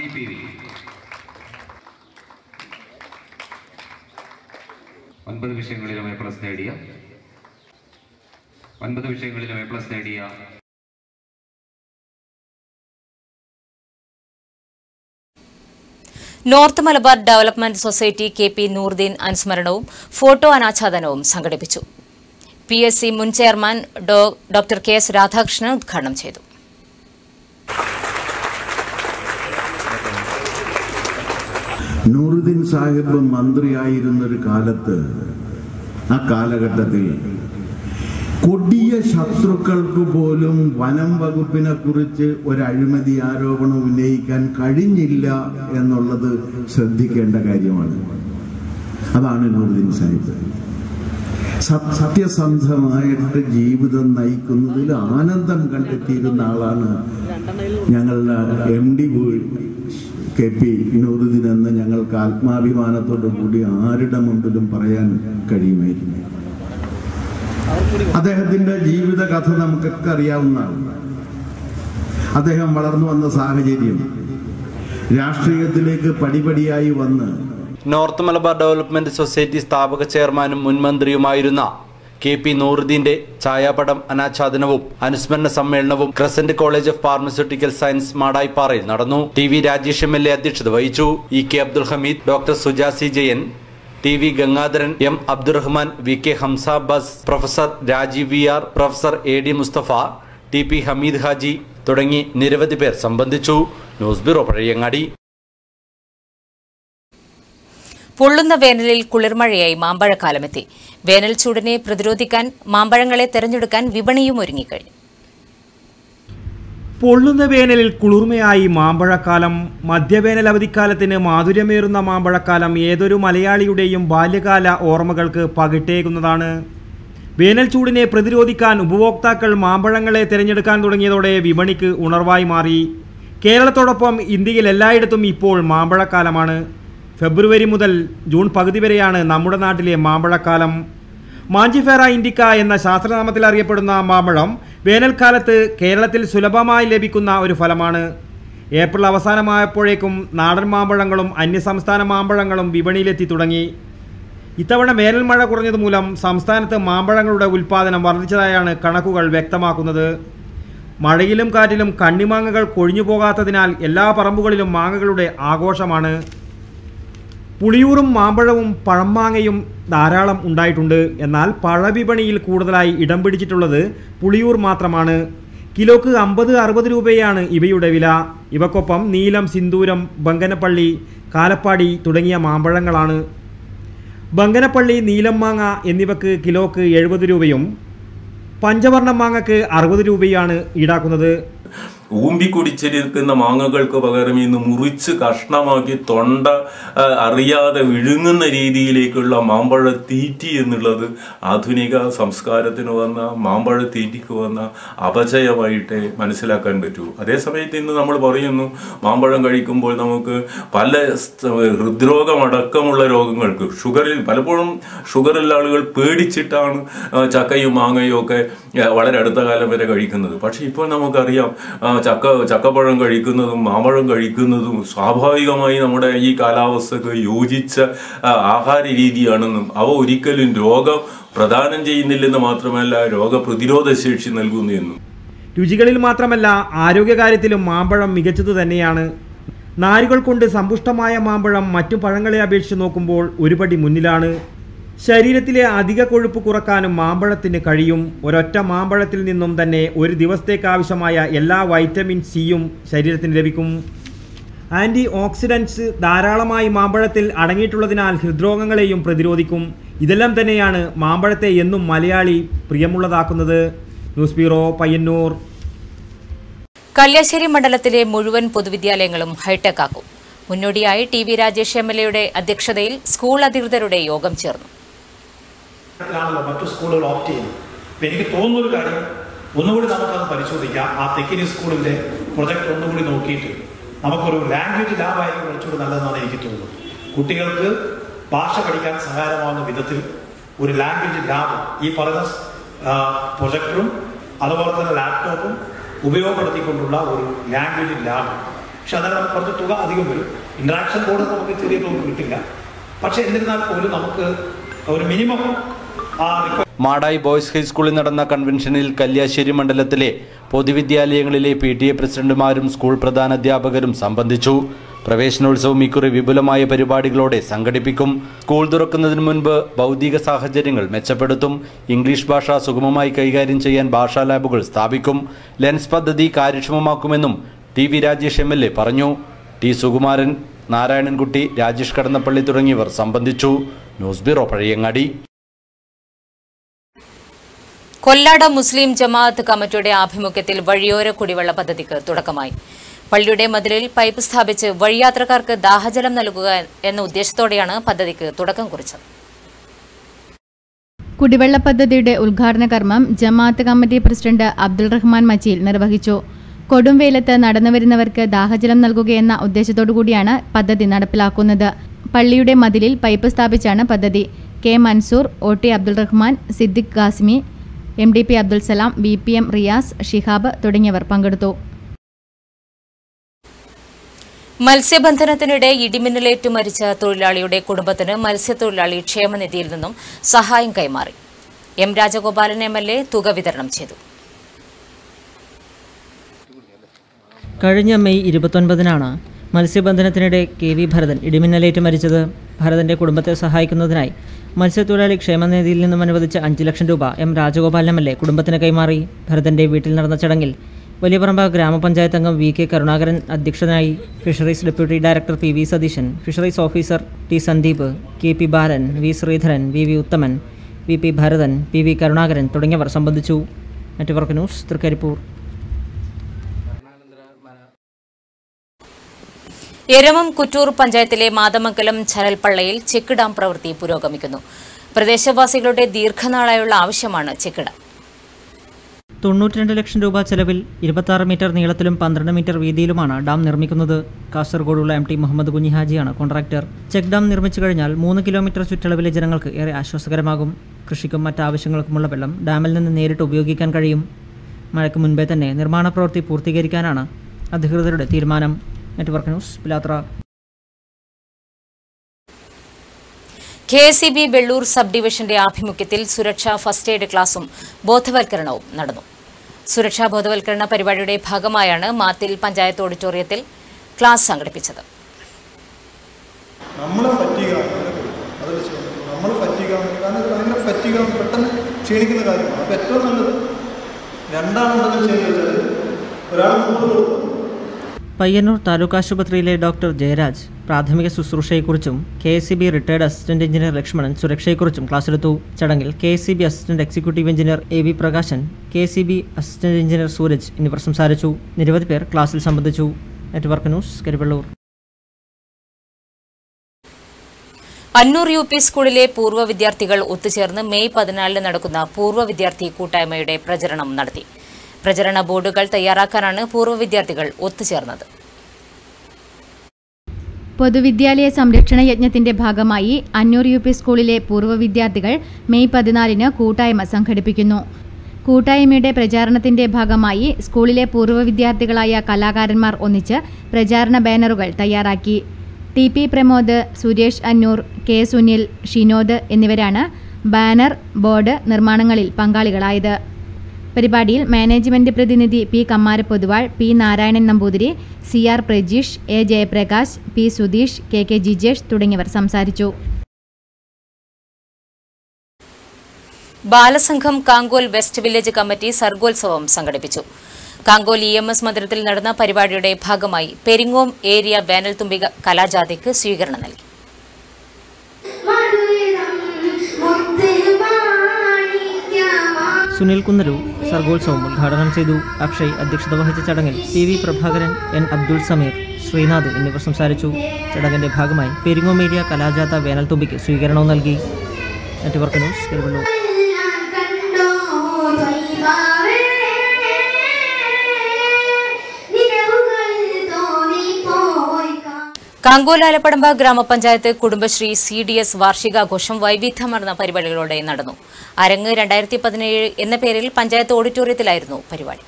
ഒൻപത് വിഷയങ്ങളിലും എ പ്ലസ് നേടിയ ഒൻപത് വിഷയങ്ങളിലും എ പ്ലസ് നേടിയ north Malabar development society K P Noorudeen അനുസ്മരണവും ഫോട്ടോ അനാച്ഛാദനവും സംഘടിപ്പിച്ചു പി എസ് സി മുൻ ചെയർമാൻ ഡോ- ഡോക്ടർ കെ എസ് രാധാകൃഷ്ണൻ ഉദ്ഘാടനം ചെയ്തു നൂറുദ്ദീൻ സാഹിബ് മന്ത്രിയായിരുന്നൊരു കാലത്ത് ആ കാലഘട്ടത്തിൽ കൊടിയ ശത്രുക്കൾക്ക് പോലും വനം വകുപ്പിനെ കുറിച്ച് ഒരു അഴിമതി ആരോപണം ഉന്നയിക്കാൻ കഴിഞ്ഞില്ല എന്നുള്ളത് ശ്രദ്ധിക്കേണ്ട കാര്യമാണ് അതാണ് നൂറുദ്ദീൻ സാഹിബ് സ- സത്യസന്ധമായിട്ട് ജീവിതം നയിക്കുന്നതിൽ ആനന്ദം കണ്ടെത്തിയിരുന്ന ആളാണ് ഞങ്ങളുടെ M D K P Nooruddin എന്ന് ഞങ്ങൾക്ക് ആത്മാഭിമാനത്തോടു കൂടി ആരുടെ മുമ്പിലും പറയാൻ കഴിയുമായിരുന്നു അദ്ദേഹത്തിന്റെ ജീവിത കഥ നമുക്കൊക്കെ അറിയാവുന്നതാണ് അദ്ദേഹം വളർന്നു വന്ന സാഹചര്യം രാഷ്ട്രീയത്തിലേക്ക് പടിപടിയായി വന്ന് നോർത്ത് മലബാർ ഡെവലപ്മെന്റ് സൊസൈറ്റി സ്ഥാപക ചെയർമാനും മുൻ മന്ത്രിയുമായിരുന്ന കെ പി നൂറുദ്ദീന്റെ ഛായാപടം അനാച്ഛാദനവും അനുസ്മരണ സമ്മേളനവും crescent college of pharmaceutical science മാടായിപ്പാറയിൽ നടന്നു T V Rajesh M L A അധ്യക്ഷത വഹിച്ചു E K Abdul Hameed doctor Sujasi Jayan T V Gangadharan M Abdurahman V K Hamsa ബസ് professor Rajeev V R professor A D Mustafa T P Hameed Haji തുടങ്ങി നിരവധി പേർ സംബന്ധിച്ചു ന്യൂസ് ബ്യൂറോ പഴയങ്ങാടി പൊള്ളുന്ന വേനലിൽ കുളിർമഴയായി മാമ്പഴക്കാലമെത്തി വേനൽ ചൂടിനെ പ്രതിരോധിക്കാൻ മാമ്പഴങ്ങളെ തെരഞ്ഞെടുക്കാൻ വിപണിയും ഒരുങ്ങിക്കഴിഞ്ഞു പൊള്ളുന്ന വേനലിൽ കുളിർമയായി മാമ്പഴക്കാലം മധ്യവേനൽ അവധിക്കാലത്തിന് മാധുര്യമേറുന്ന മാമ്പഴക്കാലം ഏതൊരു മലയാളിയുടെയും ബാല്യകാല ഓർമ്മകൾക്ക് പകിട്ടേകുന്നതാണ് വേനൽ ചൂടിനെ പ്രതിരോധിക്കാൻ ഉപഭോക്താക്കൾ മാമ്പഴങ്ങളെ തിരഞ്ഞെടുക്കാൻ തുടങ്ങിയതോടെ വിപണിക്ക് ഉണർവായി മാറി കേരളത്തോടൊപ്പം ഇന്ത്യയിൽ എല്ലായിടത്തും ഇപ്പോൾ മാമ്പഴക്കാലമാണ് ഫെബ്രുവരി മുതൽ ജൂൺ പകുതി വരെയാണ് നമ്മുടെ നാട്ടിലെ മാമ്പഴക്കാലം മാഞ്ചിഫേറ ഇൻഡിക്ക എന്ന ശാസ്ത്രനാമത്തിൽ അറിയപ്പെടുന്ന മാമ്പഴം വേനൽക്കാലത്ത് കേരളത്തിൽ സുലഭമായി ലഭിക്കുന്ന ഒരു ഫലമാണ് ഏപ്രിൽ അവസാനമായപ്പോഴേക്കും നാടൻ മാമ്പഴങ്ങളും അന്യസംസ്ഥാന മാമ്പഴങ്ങളും വിപണിയിലെത്തി തുടങ്ങി ഇത്തവണ വേനൽ മഴ കുറഞ്ഞത് മൂലം സംസ്ഥാനത്ത് മാമ്പഴങ്ങളുടെ ഉൽപ്പാദനം വർദ്ധിച്ചതായാണ് കണക്കുകൾ വ്യക്തമാക്കുന്നത് മഴയിലും കാറ്റിലും കണ്ണിമാങ്ങകൾ കൊഴിഞ്ഞു പോകാത്തതിനാൽ എല്ലാ പറമ്പുകളിലും മാങ്ങകളുടെ ആഘോഷമാണ് പുളിയൂറും മാമ്പഴവും പഴമാങ്ങയും ധാരാളം ഉണ്ടായിട്ടുണ്ട് എന്നാൽ പഴവിപണിയിൽ കൂടുതലായി ഇടം പിടിച്ചിട്ടുള്ളത് പുളിയൂർ മാത്രമാണ് കിലോക്ക് അമ്പത് അറുപത് രൂപയാണ് ഇവയുടെ വില ഇവക്കൊപ്പം നീലം സിന്ദൂരം ബങ്കനപ്പള്ളി കാലപ്പാടി തുടങ്ങിയ മാമ്പഴങ്ങളാണ് ബങ്കനപ്പള്ളി നീലം മാങ്ങ എന്നിവക്ക് കിലോക്ക് എഴുപത് രൂപയും പഞ്ചവർണ്ണ മാങ്ങക്ക് അറുപത് രൂപയാണ് ഈടാക്കുന്നത് ഊമ്പിക്കുടിച്ചിരിക്കുന്ന മാങ്ങകൾക്ക് പകരം ഇന്ന് മുറിച്ച് കഷ്ണമാക്കി തൊണ്ട ആ, അറിയാതെ വിഴുങ്ങുന്ന രീതിയിലേക്കുള്ള മാമ്പഴ തീറ്റി എന്നുള്ളത് ആധുനിക സംസ്കാരത്തിന് വന്ന മാമ്പഴ തീറ്റിക്ക് വന്ന അപചയമായിട്ടേ മനസ്സിലാക്കാൻ പറ്റൂ അതേസമയത്ത് ഇന്ന് നമ്മൾ പറയുന്നു മാമ്പഴം കഴിക്കുമ്പോൾ നമുക്ക് പല സ്ത- ഹൃദ്രോഗമടക്കമുള്ള രോഗങ്ങൾക്ക് ഷുഗറിൽ പലപ്പോഴും ഷുഗറുള്ള ആളുകൾ പേടിച്ചിട്ടാണ് ആ, ചക്കയും മാങ്ങയും ഒക്കെ ആ, വളരെ അടുത്ത കാലം വരെ കഴിക്കുന്നത് പക്ഷെ ഇപ്പോൾ നമുക്കറിയാം ആ, ചക്ക ചക്കപ്പഴം കഴിക്കുന്നതും മാമ്പഴം കഴിക്കുന്നതും സ്വാഭാവികമായി നമ്മുടെ ഈ കാലാവസ്ഥക്ക് യോജിച്ച ആ, ആഹാര രീതിയാണെന്നും അവ ഒരിക്കലും രോഗം പ്രദാനം ചെയ്യുന്നില്ലെന്ന് മാത്രമല്ല രോഗപ്രതിരോധ ശേഷി നൽകുന്നു എന്നും രുചികളിൽ മാത്രമല്ല ആരോഗ്യകാര്യത്തിലും മാമ്പഴം മികച്ചത് തന്നെയാണ് നാരുകൾ കൊണ്ട് സമ്പുഷ്ടമായ മാമ്പഴം മറ്റു പഴങ്ങളെ അപേക്ഷിച്ച് നോക്കുമ്പോൾ ഒരുപടി മുന്നിലാണ് ശരീരത്തിലെ അധിക കൊഴുപ്പ് കുറക്കാനും മാമ്പഴത്തിന് കഴിയും ഒരൊറ്റ മാമ്പഴത്തിൽ നിന്നും തന്നെ ഒരു ദിവസത്തേക്ക് ആവശ്യമായ എല്ലാ വൈറ്റമിൻ സിയും ശരീരത്തിന് ലഭിക്കും ആൻറ്റി ഓക്സിഡൻസ് ധാരാളമായി മാമ്പഴത്തിൽ അടങ്ങിയിട്ടുള്ളതിനാൽ ഹൃദ്രോഗങ്ങളെയും പ്രതിരോധിക്കും ഇതെല്ലാം തന്നെയാണ് മാമ്പഴത്തെ എന്നും മലയാളി പ്രിയമുള്ളതാക്കുന്നത് ന്യൂസ് ബ്യൂറോ പയ്യന്നൂർ കല്യാശ്ശേരി മണ്ഡലത്തിലെ മുഴുവൻ പൊതുവിദ്യാലയങ്ങളും ഹൈടെക് ആക്കും മുന്നോടിയായി T V Rajesh M L എയുടെ അധ്യക്ഷതയിൽ സ്കൂൾ അധികൃതരുടെ യോഗം ചേർന്നു ാണല്ലോ മറ്റു സ്കൂളുകൾ ഓപ്റ്റ് ചെയ്യുന്നത് അപ്പം എനിക്ക് തോന്നുന്ന ഒരു കാര്യം ഒന്നുകൂടി നമുക്കത് പരിശോധിക്കാം ആ തെക്കിനി സ്കൂളിന്റെ പ്രൊജക്ട് ഒന്നുകൂടി നോക്കിയിട്ട് നമുക്കൊരു ലാംഗ്വേജ് ലാബായിരിക്കും കുറച്ചുകൂടി നല്ലതെന്നാണ് എനിക്ക് തോന്നുന്നത് കുട്ടികൾക്ക് ഭാഷ പഠിക്കാൻ സഹായമാകുന്ന വിധത്തിൽ ഒരു ലാംഗ്വേജ് ലാബ് ഈ പറയുന്ന പ്രൊജക്ടറും അതുപോലെ തന്നെ ലാപ്ടോപ്പും ഉപയോഗപ്പെടുത്തിക്കൊണ്ടുള്ള ഒരു ലാംഗ്വേജ് ലാബ് പക്ഷെ അതിന് നമുക്ക് കുറച്ച് തുക അധികം വരും ഇന്ററാക്ഷൻ ബോർഡ് നമുക്ക് ചെറിയ തുക കിട്ടില്ല പക്ഷെ എന്നിരുന്നാൽ പോലും നമുക്ക് ഒരു മിനിമം ആ മാടായി ബോയ്സ് ഹൈസ്കൂളിൽ നടന്ന കൺവെൻഷനിൽ കല്യാശ്ശേരി മണ്ഡലത്തിലെ പൊതുവിദ്യാലയങ്ങളിലെ പി ടി എ പ്രസിഡന്റുമാരും സ്കൂൾ പ്രധാനാധ്യാപകരും സംബന്ധിച്ചു പ്രവേശനോത്സവം ഇക്കുറി വിപുലമായ പരിപാടികളോടെ സംഘടിപ്പിക്കും സ്കൂൾ തുറക്കുന്നതിന് മുൻപ് ഭൗതിക സാഹചര്യങ്ങൾ മെച്ചപ്പെടുത്തും ഇംഗ്ലീഷ് ഭാഷ സുഗമമായി കൈകാര്യം ചെയ്യാൻ ഭാഷാ ലാബുകൾ സ്ഥാപിക്കും ലെൻസ് പദ്ധതി കാര്യക്ഷമമാക്കുമെന്നും T V Rajesh M L A പറഞ്ഞു ടി സുകുമാരൻ നാരായണൻകുട്ടി രാജേഷ് കടന്നപ്പള്ളി തുടങ്ങിയവർ സംബന്ധിച്ചു ന്യൂസ് ബ്യൂറോ പഴയങ്ങാടി കൊല്ലാട് മുസ്ലിം ജമാഅത്ത് കമ്മിറ്റിയുടെ ആഭിമുഖ്യത്തിൽ വഴിയോര കുടിവെള്ള പദ്ധതിക്ക് തുടക്കമായി പള്ളിയുടെ മതിലിൽ പൈപ്പ് സ്ഥാപിച്ച് വഴിയാത്രക്കാർക്ക് ദാഹജലം നൽകുക എന്ന ഉദ്ദേശത്തോടെയാണ് പദ്ധതിക്ക് തുടക്കം കുറിച്ചത് കുടിവെള്ള പദ്ധതിയുടെ ഉദ്ഘാടന കർമ്മം ജമാഅത്ത് കമ്മിറ്റി പ്രസിഡന്റ് അബ്ദുൾ റഹ്മാൻ മച്ചീൽ നിർവഹിച്ചു കൊടും വെയിലത്ത് നടന്നുവരുന്നവർക്ക് ദാഹജലം നൽകുകയെന്ന ഉദ്ദേശത്തോടുകൂടിയാണ് പദ്ധതി നടപ്പിലാക്കുന്നത് പള്ളിയുടെ മതിലിൽ പൈപ്പ് സ്ഥാപിച്ചാണ് പദ്ധതി K Mansoor O T Abdul Rahman Siddique Khasimi M D P Abdul Salam V P M Riyas Shihab തുടങ്ങിയവർ പങ്കെടുത്തു മത്സ്യബന്ധനത്തിനിടെ ഇടിമിന്നലേറ്റു മരിച്ച തൊഴിലാളിയുടെ കുടുംബത്തിന് മത്സ്യത്തൊഴിലാളി ക്ഷേമനിധിയിൽ നിന്നും സഹായം കൈമാറി M Rajagopalan M L A തുക വിതരണം ചെയ്തു കഴിഞ്ഞ മെയ് ഇരുപത്തൊൻപതിനാണ് മത്സ്യബന്ധനത്തിനിടെ കെ വി ഭരതൻ ഇടിമിന്നലേറ്റ് മരിച്ചത് ഭരതന്റെ കുടുംബത്തെ സഹായിക്കുന്നതിനായി മത്സ്യത്തൊഴിലാളി ക്ഷേമനിധിയിൽ നിന്നും അനുവദിച്ച അഞ്ച് ലക്ഷം രൂപ M Rajagopalan M L A കുടുംബത്തിന് കൈമാറി ഭരതന്റെ വീട്ടിൽ നടന്ന ചടങ്ങിൽ വലിയപറമ്പ ഗ്രാമപഞ്ചായത്ത് അംഗം വി കെ കരുണാകരൻ അധ്യക്ഷനായി fisheries deputy director P V Satheesan fisheries officer T Sandeep K P Balan V Sreedharan V V Uthaman V P Bharathan P V Karunakaran തുടങ്ങിയവർ സംബന്ധിച്ചു നെറ്റ്വർക്ക് ന്യൂസ് തൃക്കരിപ്പൂർ എരമം കുറ്റൂർ പഞ്ചായത്തിലെ മാതമംഗലം ചരൽപ്പള്ളയിൽ ചെക്ക് ഡാം പ്രവൃത്തി പുരോഗമിക്കുന്നു പ്രദേശവാസികളുടെ ദീർഘനാളായുള്ള ആവശ്യമാണ് ചെക്ക് ഡാം തൊണ്ണൂറ്റിരണ്ട് ലക്ഷം രൂപ ചെലവിൽ ഇരുപത്താറ് മീറ്റർ നീളത്തിലും പന്ത്രണ്ട് മീറ്റർ വീതിയിലുമാണ് ഡാം നിർമ്മിക്കുന്നത് കാസർഗോഡുള്ള എം ടി മുഹമ്മദ് കുഞ്ഞിഹാജിയാണ് കോൺട്രാക്ടർ ചെക്ക് ഡാം നിർമ്മിച്ചു കഴിഞ്ഞാൽ മൂന്ന് കിലോമീറ്റർ ചുറ്റളവിലെ ജനങ്ങൾക്ക് ഏറെ ആശ്വാസകരമാകും കൃഷിക്കും മറ്റാവശ്യങ്ങൾക്കുമുള്ള വെള്ളം ഡാമിൽ നിന്ന് നേരിട്ട് ഉപയോഗിക്കാൻ കഴിയും മഴയ്ക്ക് മുൻപേ തന്നെ നിർമ്മാണ പ്രവൃത്തി പൂർത്തീകരിക്കാനാണ് അധികൃതരുടെ തീരുമാനം network news Pilathara K S E B Vellur sub ഡിവിഷന്റെ ആഭിമുഖ്യത്തിൽ സുരക്ഷാ ഫസ്റ്റ് എയ്ഡ് ക്ലാസും ബോധവൽക്കരണവും നടന്നു സുരക്ഷാ ബോധവൽക്കരണ പരിപാടിയുടെ ഭാഗമായാണ് മാത്തിൽ പഞ്ചായത്ത് ഓഡിറ്റോറിയത്തിൽ ക്ലാസ് സംഘടിപ്പിച്ചത് നമ്മൾ ഫറ്റീകാണ് അതല്ല നമ്മൾ ഫറ്റീകാണ് കാരണം ഇത് ഭയങ്കര ഫറ്റീകാണ് പെട്ടെന്ന് ക്ഷീണിക്കുന്ന കാര്യമാണ് അപ്പോൾ ഏറ്റവും നല്ലത് രണ്ടാളുണ്ടെങ്കിൽ ചെയ്യുന്നത് വെച്ചാൽ ഒരാൾ മുമ്പ് കൊടുക്കും പയ്യന്നൂർ താലൂക്ക് ആശുപത്രിയിലെ ഡോക്ടർ ജയരാജ് പ്രാഥമിക ശുശ്രൂഷയെക്കുറിച്ചും K S C B retired assistant engineer Lakshmanan സുരക്ഷയെക്കുറിച്ചും ക്ലാസ്സെടുത്തു ചടങ്ങിൽ K S C B assistant executive engineer A V Prakashan K S C B assistant engineer Sooraj എന്നിവർ സംസാരിച്ചു നിരവധി പേർ ക്ലാസ്സിൽ സംബന്ധിച്ചു network news Karivellur Annur U P സ്കൂളിലെ പൂർവ്വ വിദ്യാർത്ഥികൾ ഒത്തുചേർന്ന് മെയ് പതിനാലിന് നടക്കുന്ന പൂർവ്വ വിദ്യാർത്ഥി കൂട്ടായ്മയുടെ പ്രചരണം നടത്തി പ്രചരണ ബോർഡുകൾ തയ്യാറാക്കാനാണ് പൂർവ്വ വിദ്യാർത്ഥികൾ ഒത്തുചേർന്നത് പൊതുവിദ്യാലയ സംരക്ഷണ യജ്ഞത്തിന്റെ ഭാഗമായി അന്നൂർ യു പി സ്കൂളിലെ പൂർവ്വ വിദ്യാർത്ഥികൾ മെയ് പതിനാലിന് കൂട്ടായ്മ സംഘടിപ്പിക്കുന്നു കൂട്ടായ്മയുടെ പ്രചാരണത്തിന്റെ ഭാഗമായി സ്കൂളിലെ പൂർവ്വ വിദ്യാർത്ഥികളായ കലാകാരന്മാർ ഒന്നിച്ച് പ്രചാരണ ബാനറുകൾ തയ്യാറാക്കി T P Pramod Suresh Annur K Sunil Shinod എന്നിവരാണ് ബാനർ ബോർഡ് നിർമ്മാണങ്ങളിൽ പങ്കാളികളായത് പരിപാടിയിൽ മാനേജ്മെന്റ് പ്രതിനിധി P Kammara Poduval P Narayanan Namboothiri C R Prajeesh A Jayaprakash P Sudheesh K K Jijesh തുടങ്ങിയവർ സംസാരിച്ചു Balasangham Kankol west village committee സർഗോത്സവം സംഘടിപ്പിച്ചു കാങ്കോൽ ഇ എം എസ് മന്ദിരത്തിൽ നടന്ന പരിപാടിയുടെ ഭാഗമായി പെരിങ്ങോം ഏരിയ വേനൽത്തുമ്പി കലാജാഥയ്ക്ക് സ്വീകരണം നൽകി സുനിൽ കുന്നലു സർഗോത്സവം ഉദ്ഘാടനം ചെയ്തു അക്ഷയ് അധ്യക്ഷത വഹിച്ച ചടങ്ങിൽ P V Prabhakaran N Abdul Sameer Sreenath എന്നിവർ സംസാരിച്ചു ചടങ്ങിന്റെ ഭാഗമായി പെരിങ്ങോമേരിയ കലാജാഥ വേനൽത്തുമ്പിക്ക് സ്വീകരണവും നൽകി നെറ്റ്വർക്ക് ന്യൂസ് തിരുവള്ളൂർ കാങ്കോലാലപ്പടമ്പ ഗ്രാമപഞ്ചായത്ത് കുടുംബശ്രീ സി ഡി എസ് വാർഷികാഘോഷം വൈവിധ്യമാർന്ന പരിപാടികളോടെ നടന്നു അരങ്ങ് രണ്ടായിരത്തി പതിനേഴ് എന്ന പേരിൽ പഞ്ചായത്ത് ഓഡിറ്റോറിയത്തിലായിരുന്നു പരിപാടി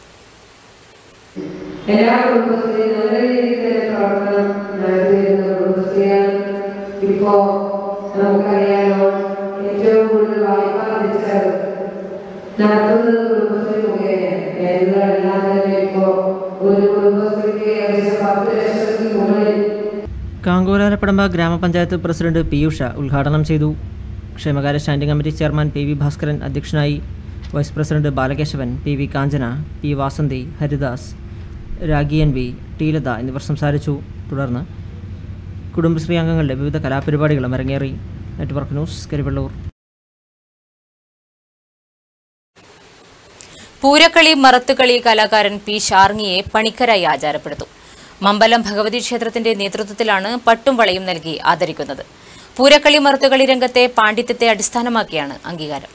എല്ലാ കുടുംബശ്രീ നല്ല രീതിയിൽ തന്നെ പ്രവർത്തനം നടത്തിയിരുന്ന കുടുംബശ്രീയാണ് ഇപ്പോ നമുക്കറിയാലോ ഏറ്റവും കൂടുതൽ വായ്പ ലഭിച്ചത് നടത്തുന്നത് കുടുംബശ്രീ മുഖേനയാണ് ബാങ്കുകളെല്ലാം തന്നെ ഇപ്പോ ഒരു കുടുംബശ്രീക്ക് ഏകദേശം പത്ത് ലക്ഷത്തിൽ മുകളിൽ കാങ്കോലാലപ്പടമ്പ ഗ്രാമപഞ്ചായത്ത് പ്രസിഡന്റ് പിയൂഷ ഉദ്ഘാടനം ചെയ്തു ക്ഷേമകാര്യ standing committee chairman P V Bhaskaran അധ്യക്ഷനായി vice president Balakesavan P V Kanchana P Vasanthi Haridas Ragi N V Teelatha എന്നിവർ സംസാരിച്ചു തുടർന്ന് കുടുംബശ്രീ അംഗങ്ങളുടെ വിവിധ കലാപരിപാടികളും അരങ്ങേറി നെറ്റ്വർക്ക് ന്യൂസ് കരിവെള്ളൂർ പൂരക്കളി മറത്തുകളി കലാകാരൻ പി ഷാർങ്ങിയെ പണിക്കരായി ആചാരപ്പെടുത്തും മമ്പലം ഭഗവതി ക്ഷേത്രത്തിന്റെ നേതൃത്വത്തിലാണ് പട്ടും വളയും നൽകി ആദരിക്കുന്നത് പൂരക്കളി മറത്തുകളി രംഗത്തെ പാണ്ഡിത്യത്തെ അടിസ്ഥാനമാക്കിയാണ് അംഗീകാരം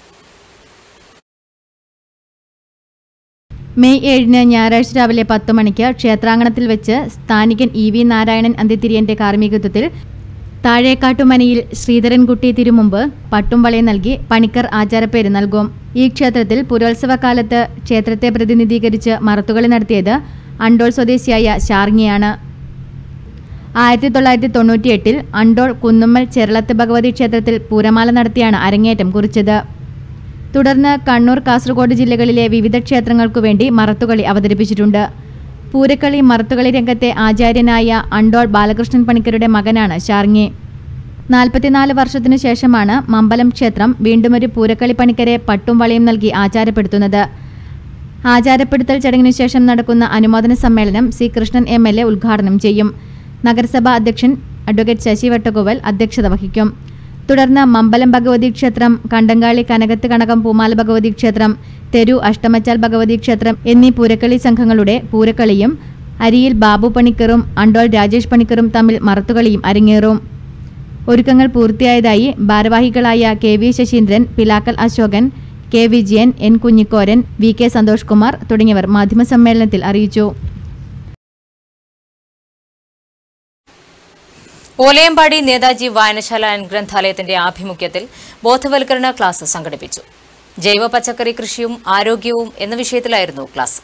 മെയ് ഏഴിന് ഞായറാഴ്ച രാവിലെ പത്ത് മണിക്ക് ക്ഷേത്രാങ്കണത്തിൽ വെച്ച് സ്ഥാനികൻ ഇ വി നാരായണൻ അന്ത്യതിരിയന്റെ കാർമ്മികത്വത്തിൽ താഴേക്കാട്ടുമനയിൽ ശ്രീധരൻകുട്ടി തിരുമുമ്പ് പട്ടും വളയും നൽകി പണിക്കർ ആചാരപ്പേര് നൽകും ഈ ക്ഷേത്രത്തിൽ പുരോത്സവ കാലത്ത് ക്ഷേത്രത്തെ പ്രതിനിധീകരിച്ച് മറത്തുകളി നടത്തിയത് അണ്ടോൾ സ്വദേശിയായ ഷാർങ്ങിയാണ് ആയിരത്തി തൊള്ളായിരത്തി തൊണ്ണൂറ്റിയെട്ടിൽ അണ്ടോൾ കുന്നുമ്മൽ ചെറളത്ത് ഭഗവതി ക്ഷേത്രത്തിൽ പൂരമാല നടത്തിയാണ് അരങ്ങേറ്റം കുറിച്ചത് തുടർന്ന് കണ്ണൂർ കാസർഗോഡ് ജില്ലകളിലെ വിവിധ ക്ഷേത്രങ്ങൾക്കു വേണ്ടി മറത്തുകളി അവതരിപ്പിച്ചിട്ടുണ്ട് പൂരക്കളി മറത്തുകളി രംഗത്തെ ആചാര്യനായ അണ്ടോൾ ബാലകൃഷ്ണൻ പണിക്കരുടെ മകനാണ് ഷാർങ്ങി നാൽപ്പത്തിനാല് വർഷത്തിനു ശേഷമാണ് മമ്പലം ക്ഷേത്രം വീണ്ടുമൊരു പൂരക്കളി പണിക്കരെ പട്ടും വളയും നൽകി ആചാരപ്പെടുത്തുന്നത് ആചാരപ്പെടുത്തൽ ചടങ്ങിനു ശേഷം നടക്കുന്ന അനുമോദന സമ്മേളനം C Krishnan M L A ഉദ്ഘാടനം ചെയ്യും നഗരസഭാ അധ്യക്ഷൻ അഡ്വക്കേറ്റ് ശശി വട്ടഗോവൽ അധ്യക്ഷത വഹിക്കും തുടർന്ന് മമ്പലം ഭഗവതി ക്ഷേത്രം കണ്ടങ്കാളി കനകത്ത് കണകം പൂമാല ഭഗവതി ക്ഷേത്രം തെരു അഷ്ടമച്ചാൽ ഭഗവതി ക്ഷേത്രം എന്നീ പൂരക്കളി സംഘങ്ങളുടെ പൂരക്കളിയും അരിയിൽ ബാബു പണിക്കറും അണ്ടോൾ രാജേഷ് പണിക്കറും തമ്മിൽ മറത്തുകളിയും അരങ്ങേറും ഒരുക്കങ്ങൾ പൂർത്തിയായതായി ഭാരവാഹികളായ K V Sasheendran Pilakkal Ashokan K Vijayan N Kunhikoran V K Santhosh Kumar തുടങ്ങിയവർ മാധ്യമസമ്മേളനത്തിൽ അറിയിച്ചു ഓലയമ്പാടി നേതാജി വായനശാല ആൻഡ് ഗ്രന്ഥാലയത്തിന്റെ ആഭിമുഖ്യത്തിൽ ബോധവൽക്കരണ ക്ലാസ് സംഘടിപ്പിച്ചു ജൈവ പച്ചക്കറി കൃഷിയും ആരോഗ്യവും എന്ന വിഷയത്തിലായിരുന്നു ക്ലാസ്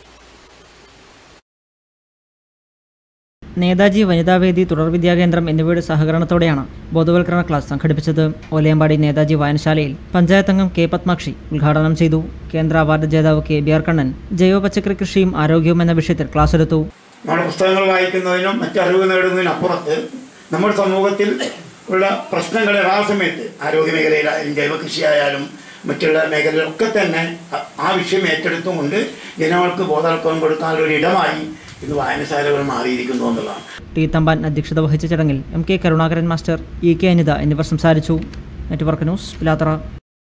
നേതാജി വനിതാവേദി തുടർ വിദ്യാകേന്ദ്രം എന്നിവയുടെ സഹകരണത്തോടെയാണ് ബോധവൽക്കരണ ക്ലാസ് സംഘടിപ്പിച്ചത് ഓലയമ്പാടി നേതാജി വായനശാലയിൽ പഞ്ചായത്ത് അംഗം കെ പത്മാക്ഷി ഉദ്ഘാടനം ചെയ്തു കേന്ദ്ര അവാർഡ് ജേതാവ് കെ ബി ആർ കണ്ണൻ ജൈവ പച്ചക്കറി കൃഷിയും ആരോഗ്യവും എന്ന വിഷയത്തിൽ ക്ലാസ് എടുത്തു നമ്മുടെ പുസ്തകങ്ങൾ വായിക്കുന്നതിനും മറ്റ് അറിവ് നേടുന്നതിനും അപ്പുറത്ത് നമ്മുടെ സമൂഹത്തിൽ ഉള്ള പ്രശ്നങ്ങൾ യഥാസമയത്ത് ആരോഗ്യ മേഖലയിലായാലും ജൈവ കൃഷിയായാലും മറ്റുള്ള മേഖലയിലൊക്കെ തന്നെ ആ- ആ വിഷയം ഏറ്റെടുത്തുകൊണ്ട് ജനങ്ങൾക്ക് ബോധവൽക്കരണം കൊടുക്കാനുള്ള ഒരു ഇടമായി ഇന്ന് വായനശാലകൾ മാറിയിരിക്കുന്നു എന്നുള്ളതാണ് ടി തമ്പാൻ അധ്യക്ഷത വഹിച്ച ചടങ്ങിൽ M K Karunakaran master E K Anitha എന്നിവർ സംസാരിച്ചു നെറ്റ്വർക്ക് ന്യൂസ് പിലാത്തറ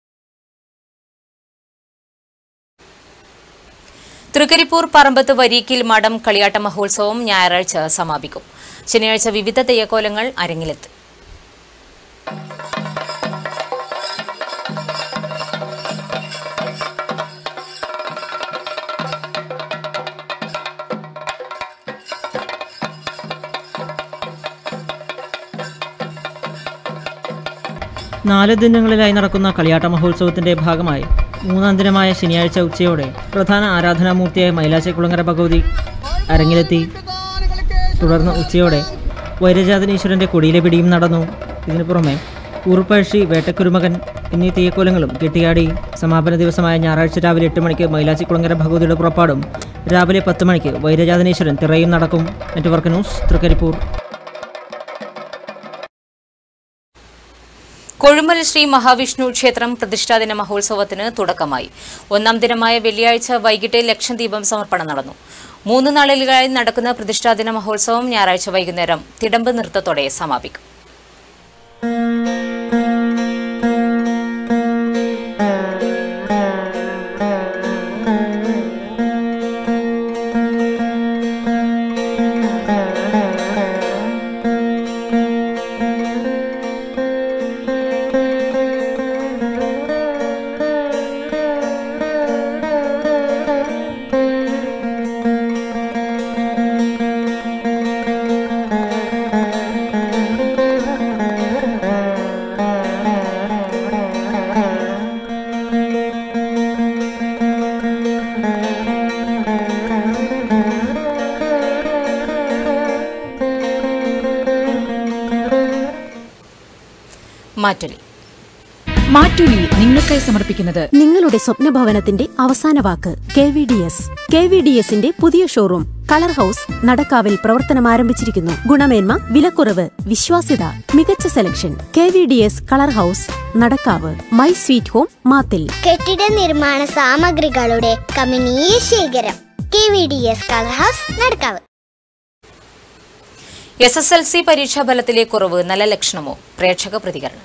തൃക്കരിപ്പൂർ പറമ്പത്ത് വരീക്കിൽ മഠം കളിയാട്ട മഹോത്സവം ഞായറാഴ്ച സമാപിക്കും ശനിയാഴ്ച വിവിധ തെയ്യക്കോലങ്ങൾ അരങ്ങിലെത്തും നാല് ദിനങ്ങളിലായി നടക്കുന്ന കളിയാട്ട മഹോത്സവത്തിന്റെ ഭാഗമായി മൂന്നാം ദിനമായ ശനിയാഴ്ച ഉച്ചയോടെ പ്രധാന ആരാധനാമൂർത്തിയായ മൈലാശക്കുളങ്ങര ഭഗവതി അരങ്ങിലെത്തി തുടർന്ന് ഉച്ചയോടെ വൈരജാതനീശ്വരന്റെ കൊടിയിലെ പിടിയും നടന്നു ഇതിനു പുറമെ ഉറുപ്പഴശ്ശി വേട്ടക്കുരുമകൻ എന്നീ തെയ്യക്കോലങ്ങളും കെട്ടിയാടി സമാപന ദിവസമായ ഞായറാഴ്ച രാവിലെ എട്ട് മണിക്ക് മൈലാച്ചിക്കുളങ്ങര ഭഗവതിയുടെ പുറപ്പാടും രാവിലെ പത്ത് മണിക്ക് വൈരജാതനീശ്വരൻ തിറയും നടക്കും നെറ്റ്വർക്ക് ന്യൂസ് തൃക്കരിപ്പൂർ കൊഴുമൽ ശ്രീ മഹാവിഷ്ണു ക്ഷേത്രം പ്രതിഷ്ഠാദിന മഹോത്സവത്തിന് തുടക്കമായി ഒന്നാം ദിനമായ വെള്ളിയാഴ്ച വൈകിട്ട് ലക്ഷദ്വീപം സമർപ്പണം നടന്നു മൂന്ന് നാളുകളിലായി നടക്കുന്ന പ്രതിഷ്ഠാദിന മഹോത്സവം ഞായറാഴ്ച വൈകുന്നേരം തിടമ്പ് നൃത്തത്തോടെ സമാപിക്കും മാറ്റൊലി മാറ്റുലി നിങ്ങൾക്കായി സമർപ്പിക്കുന്നത് നിങ്ങളുടെ സ്വപ്നഭവനത്തിന്റെ അവസാന വാക്ക് K V D S K V D എസിന്റെ പുതിയ ഷോറൂം കളർ ഹൗസ് നടക്കാവിൽ പ്രവർത്തനം ആരംഭിച്ചിരിക്കുന്നു ഗുണമേന്മ വിലക്കുറവ് വിശ്വാസ്യത മികച്ച selection K V D S colour house Nadakkavu my sweet home Mathil കെട്ടിട നിർമ്മാണ സാമഗ്രികളുടെ കമനീയ ശേഖരം K V D S colour house Nadakkavu S S L C പരീക്ഷാ ഫലത്തിലെ കുറവ് നല്ല ലക്ഷണമോ പ്രേക്ഷക പ്രതികരണം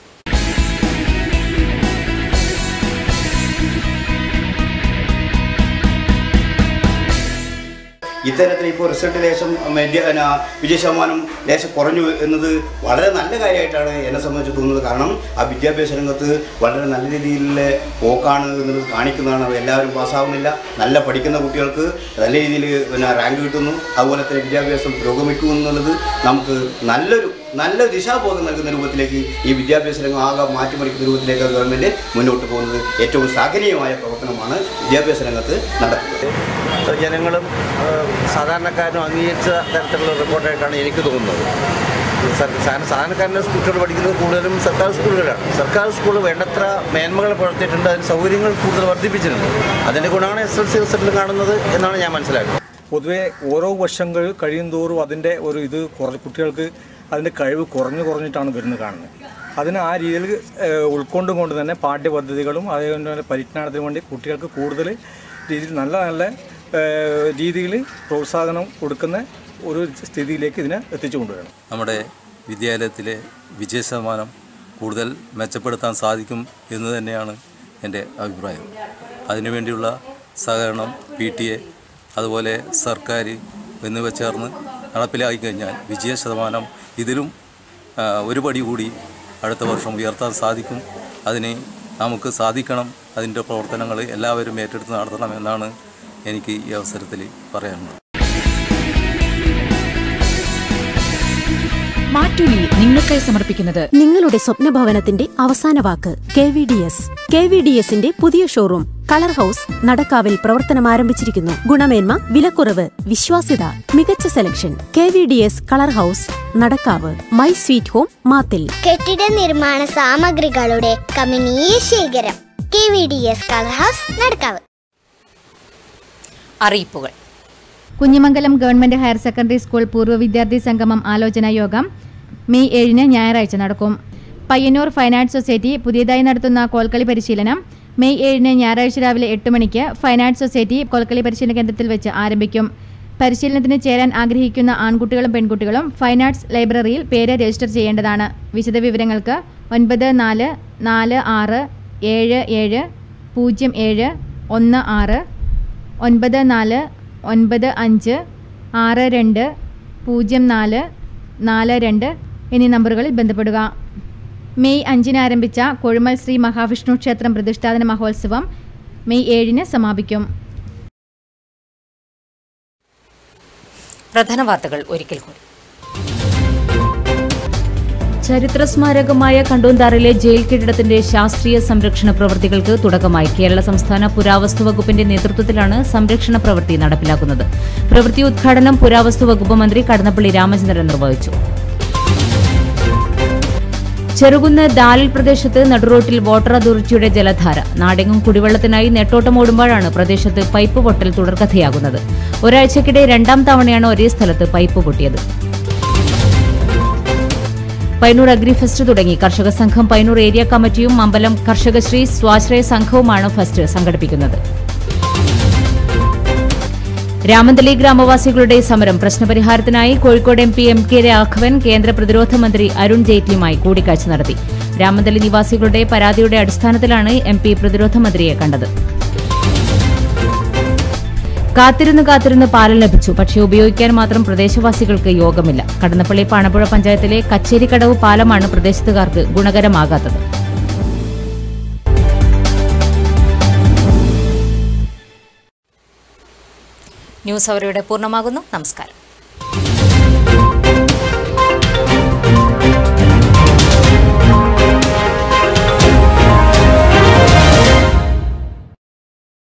ഇത്തരത്തിൽ ഇപ്പോൾ റിസൾട്ട് ലേശം മെഡി- പിന്നെ വിജയ ശതമാനം ലേശം കുറഞ്ഞു എന്നത് വളരെ നല്ല കാര്യമായിട്ടാണ് എന്നെ സംബന്ധിച്ച് തോന്നുന്നത് കാരണം ആ വിദ്യാഭ്യാസ രംഗത്ത് വളരെ നല്ല രീതിയിലുള്ള പോക്കാണ് എന്നുള്ളത് കാണിക്കുന്നതാണ് അത് എല്ലാവരും പാസ്സാവുന്നില്ല നല്ല പഠിക്കുന്ന കുട്ടികൾക്ക് നല്ല രീതിയിൽ പിന്നെ റാങ്ക് കിട്ടുന്നു അതുപോലെ തന്നെ വിദ്യാഭ്യാസം പുരോഗമിക്കുന്നു എന്നുള്ളത് നമുക്ക് നല്ലൊരു നല്ല ദിശാബോധം നൽകുന്ന രൂപത്തിലേക്ക് ഈ വിദ്യാഭ്യാസ രംഗം ആകെ മാറ്റിമറിക്കുന്ന രൂപത്തിലേക്ക് ഗവൺമെൻറ് മുന്നോട്ട് പോകുന്നത് ഏറ്റവും ശ്ലാഘനീയമായ പ്രവർത്തനമാണ് വിദ്യാഭ്യാസ രംഗത്ത് നടക്കുന്നത് ജനങ്ങളും ഏഹ്, സാധാരണക്കാരനും അംഗീകരിച്ച തരത്തിലുള്ള റിപ്പോർട്ടായിട്ടാണ് എനിക്ക് തോന്നുന്നത് സർ- സാ- സാധാരണക്കാരൻ്റെ കുട്ടികൾ പഠിക്കുന്നത് കൂടുതലും സർക്കാർ സ്കൂളുകളാണ് സർക്കാർ സ്കൂൾ വേണ്ടത്ര മേന്മകൾ പുലർത്തിയിട്ടുണ്ട് അതിന് സൗകര്യങ്ങൾ കൂടുതൽ വർദ്ധിപ്പിച്ചിട്ടുണ്ട് അതിൻ്റെ ഗുണമാണ് എസ് എൽ സി റിസൾട്ടിൽ കാണുന്നത് എന്നാണ് ഞാൻ മനസ്സിലാക്കുന്നത് പൊതുവെ ഓരോ വർഷങ്ങൾ കഴിയുന്തോറും അതിൻ്റെ ഒരു ഇത് കുറ കുട്ടികൾക്ക് അതിൻ്റെ കഴിവ് കുറഞ്ഞു കുറഞ്ഞിട്ടാണ് വരുന്നത് കാണുന്നത് അതിന് ആ രീതിയിൽ ഏഹ്, ഉൾക്കൊണ്ടും കൊണ്ട് തന്നെ പാഠ്യപദ്ധതികളും അതേപോലെ തന്നെ പരിജ്ഞാനത്തിന് വേണ്ടി കുട്ടികൾക്ക് കൂടുതൽ രീതിയിൽ നല്ല നല്ല രീതിയിൽ പ്രോത്സാഹനം കൊടുക്കുന്ന ഒരു സ്ഥിതിയിലേക്ക് ഇതിനെ എത്തിച്ചു കൊണ്ടുവരണം നമ്മുടെ വിദ്യാലയത്തിലെ വിജയ ശതമാനം കൂടുതൽ മെച്ചപ്പെടുത്താൻ സാധിക്കും എന്ന് തന്നെയാണ് എൻ്റെ അഭിപ്രായം അതിനുവേണ്ടിയുള്ള സഹകരണം പി ടി എ അതുപോലെ സർക്കാർ എന്നിവ ചേർന്ന് നടപ്പിലാക്കി കഴിഞ്ഞാൽ വിജയ ശതമാനം ഇതിലും ആ, ഒരു പടി കൂടി അടുത്ത വർഷം ഉയർത്താൻ സാധിക്കും അതിന് നമുക്ക് സാധിക്കണം അതിൻ്റെ പ്രവർത്തനങ്ങൾ എല്ലാവരും ഏറ്റെടുത്ത് നടത്തണം എന്നാണ് എനിക്ക് ഈ അവസരത്തിൽ പറയാനുള്ളത് മാറ്റുലി നിങ്ങൾക്കായി സമർപ്പിക്കുന്നത് നിങ്ങളുടെ സ്വപ്നഭവനത്തിന്റെ അവസാന വാക്ക് K V D S K V D എസിന്റെ പുതിയ ഷോറൂം കളർ ഹൗസ് നടക്കാവിൽ പ്രവർത്തനം ആരംഭിച്ചിരിക്കുന്നു ഗുണമേന്മ വിലക്കുറവ് വിശ്വാസ്യത മികച്ച selection K V D S colour house Nadakkavu my sweet home Mathil കെട്ടിട നിർമ്മാണ സാമഗ്രികളുടെ കമനീയ ശേഖരം K V D S colour house Nadakkavu അറിയിപ്പുകൾ Kunhimangalam government higher secondary school പൂർവ്വ വിദ്യാർത്ഥി സംഗമം ആലോചനാ യോഗം മെയ് ഏഴിന് ഞായറാഴ്ച നടക്കും പയ്യന്നൂർ ഫൈൻ ആർട്സ് സൊസൈറ്റി പുതിയതായി നടത്തുന്ന കോൽക്കളി പരിശീലനം മെയ് ഏഴിന് ഞായറാഴ്ച രാവിലെ എട്ട് മണിക്ക് ഫൈൻ ആർട്സ് സൊസൈറ്റി കോൽക്കളി പരിശീലന കേന്ദ്രത്തിൽ വെച്ച് ആരംഭിക്കും പരിശീലനത്തിന് ചേരാൻ ആഗ്രഹിക്കുന്ന ആൺകുട്ടികളും പെൺകുട്ടികളും ഫൈൻ ആർട്സ് ലൈബ്രറിയിൽ പേര് രജിസ്റ്റർ ചെയ്യേണ്ടതാണ് വിശദവിവരങ്ങൾക്ക് ഒൻപത് നാല് നാല് ആറ് ഏഴ് ഏഴ് പൂജ്യം ഏഴ് ഒന്ന് ആറ് ഒൻപത് നാല് ഒൻപത് അഞ്ച് ആറ് രണ്ട് പൂജ്യം നാല് നാല് രണ്ട് എന്നീ നമ്പറുകളിൽ ബന്ധപ്പെടുക മെയ് അഞ്ചിന് ആരംഭിച്ച കൊഴുമൽ ശ്രീ മഹാവിഷ്ണു ക്ഷേത്രം പ്രതിഷ്ഠാപന മഹോത്സവം മെയ് ഏഴിന് സമാപിക്കും പ്രധാന വാർത്തകൾ ഒരിക്കൽ കൂടി ചരിത്ര സ്മാരകമായ കണ്ടോന്താറിലെ ജയിൽ കെട്ടിടത്തിന്റെ ശാസ്ത്രീയ സംരക്ഷണ പ്രവൃത്തികൾക്ക് തുടക്കമായി കേരള സംസ്ഥാന പുരാവസ്തു വകുപ്പിന്റെ നേതൃത്വത്തിലാണ് സംരക്ഷണ പ്രവൃത്തി നടപ്പിലാക്കുന്നത് പ്രവൃത്തി ഉദ്ഘാടനം പുരാവസ്തു വകുപ്പ് മന്ത്രി കടന്നപ്പള്ളി രാമചന്ദ്രൻ നിർവഹിച്ചു ചെറുകുന്ന് ദാലൽ പ്രദേശത്ത് നടുറോട്ടിൽ വാട്ടർ അതോറിറ്റിയുടെ ജലധാര നാടെങ്ങും കുടിവെള്ളത്തിനായി നെട്ടോട്ടമോടുമ്പോഴാണ് പ്രദേശത്ത് പൈപ്പ് പൊട്ടൽ തുടർക്കഥയാകുന്നത് ഒരാഴ്ചക്കിടെ രണ്ടാം തവണയാണ് ഒരേ സ്ഥലത്ത് പൈപ്പ് പൊട്ടിയത് പൈനൂർ അഗ്രി ഫെസ്റ്റ് തുടങ്ങി കർഷക സംഘം പൈനൂർ ഏരിയ കമ്മിറ്റിയും അമ്പലം കർഷകശ്രീ സ്വാശ്രയ സംഘവുമാണ് ഫെസ്റ്റ് സംഘടിപ്പിക്കുന്നത് രാമന്തലി ഗ്രാമവാസികളുടെ സമരം പ്രശ്നപരിഹാരത്തിനായി Kozhikode M P M K Raghavan കേന്ദ്ര പ്രതിരോധ മന്ത്രി അരുൺ ജെയ്റ്റ്ലിയുമായി കൂടിക്കാഴ്ച നടത്തി രാമന്തലി നിവാസികളുടെ പരാതിയുടെ അടിസ്ഥാനത്തിലാണ് എം പി പ്രതിരോധ മന്ത്രിയെ കണ്ടത് കാത്തിരുന്ന് കാത്തിരുന്ന് പാലം ലഭിച്ചു പക്ഷേ ഉപയോഗിക്കാൻ മാത്രം പ്രദേശവാസികൾക്ക് യോഗമില്ല കടന്നപ്പള്ളി പാണപ്പുഴ പഞ്ചായത്തിലെ കച്ചേരിക്കടവ് പാലമാണ് പ്രദേശത്തുകാർക്ക് ഗുണകരമാകാത്തത് ന്യൂസ് അവരുടെ പൂർണ്ണമാകുന്നു നമസ്കാരം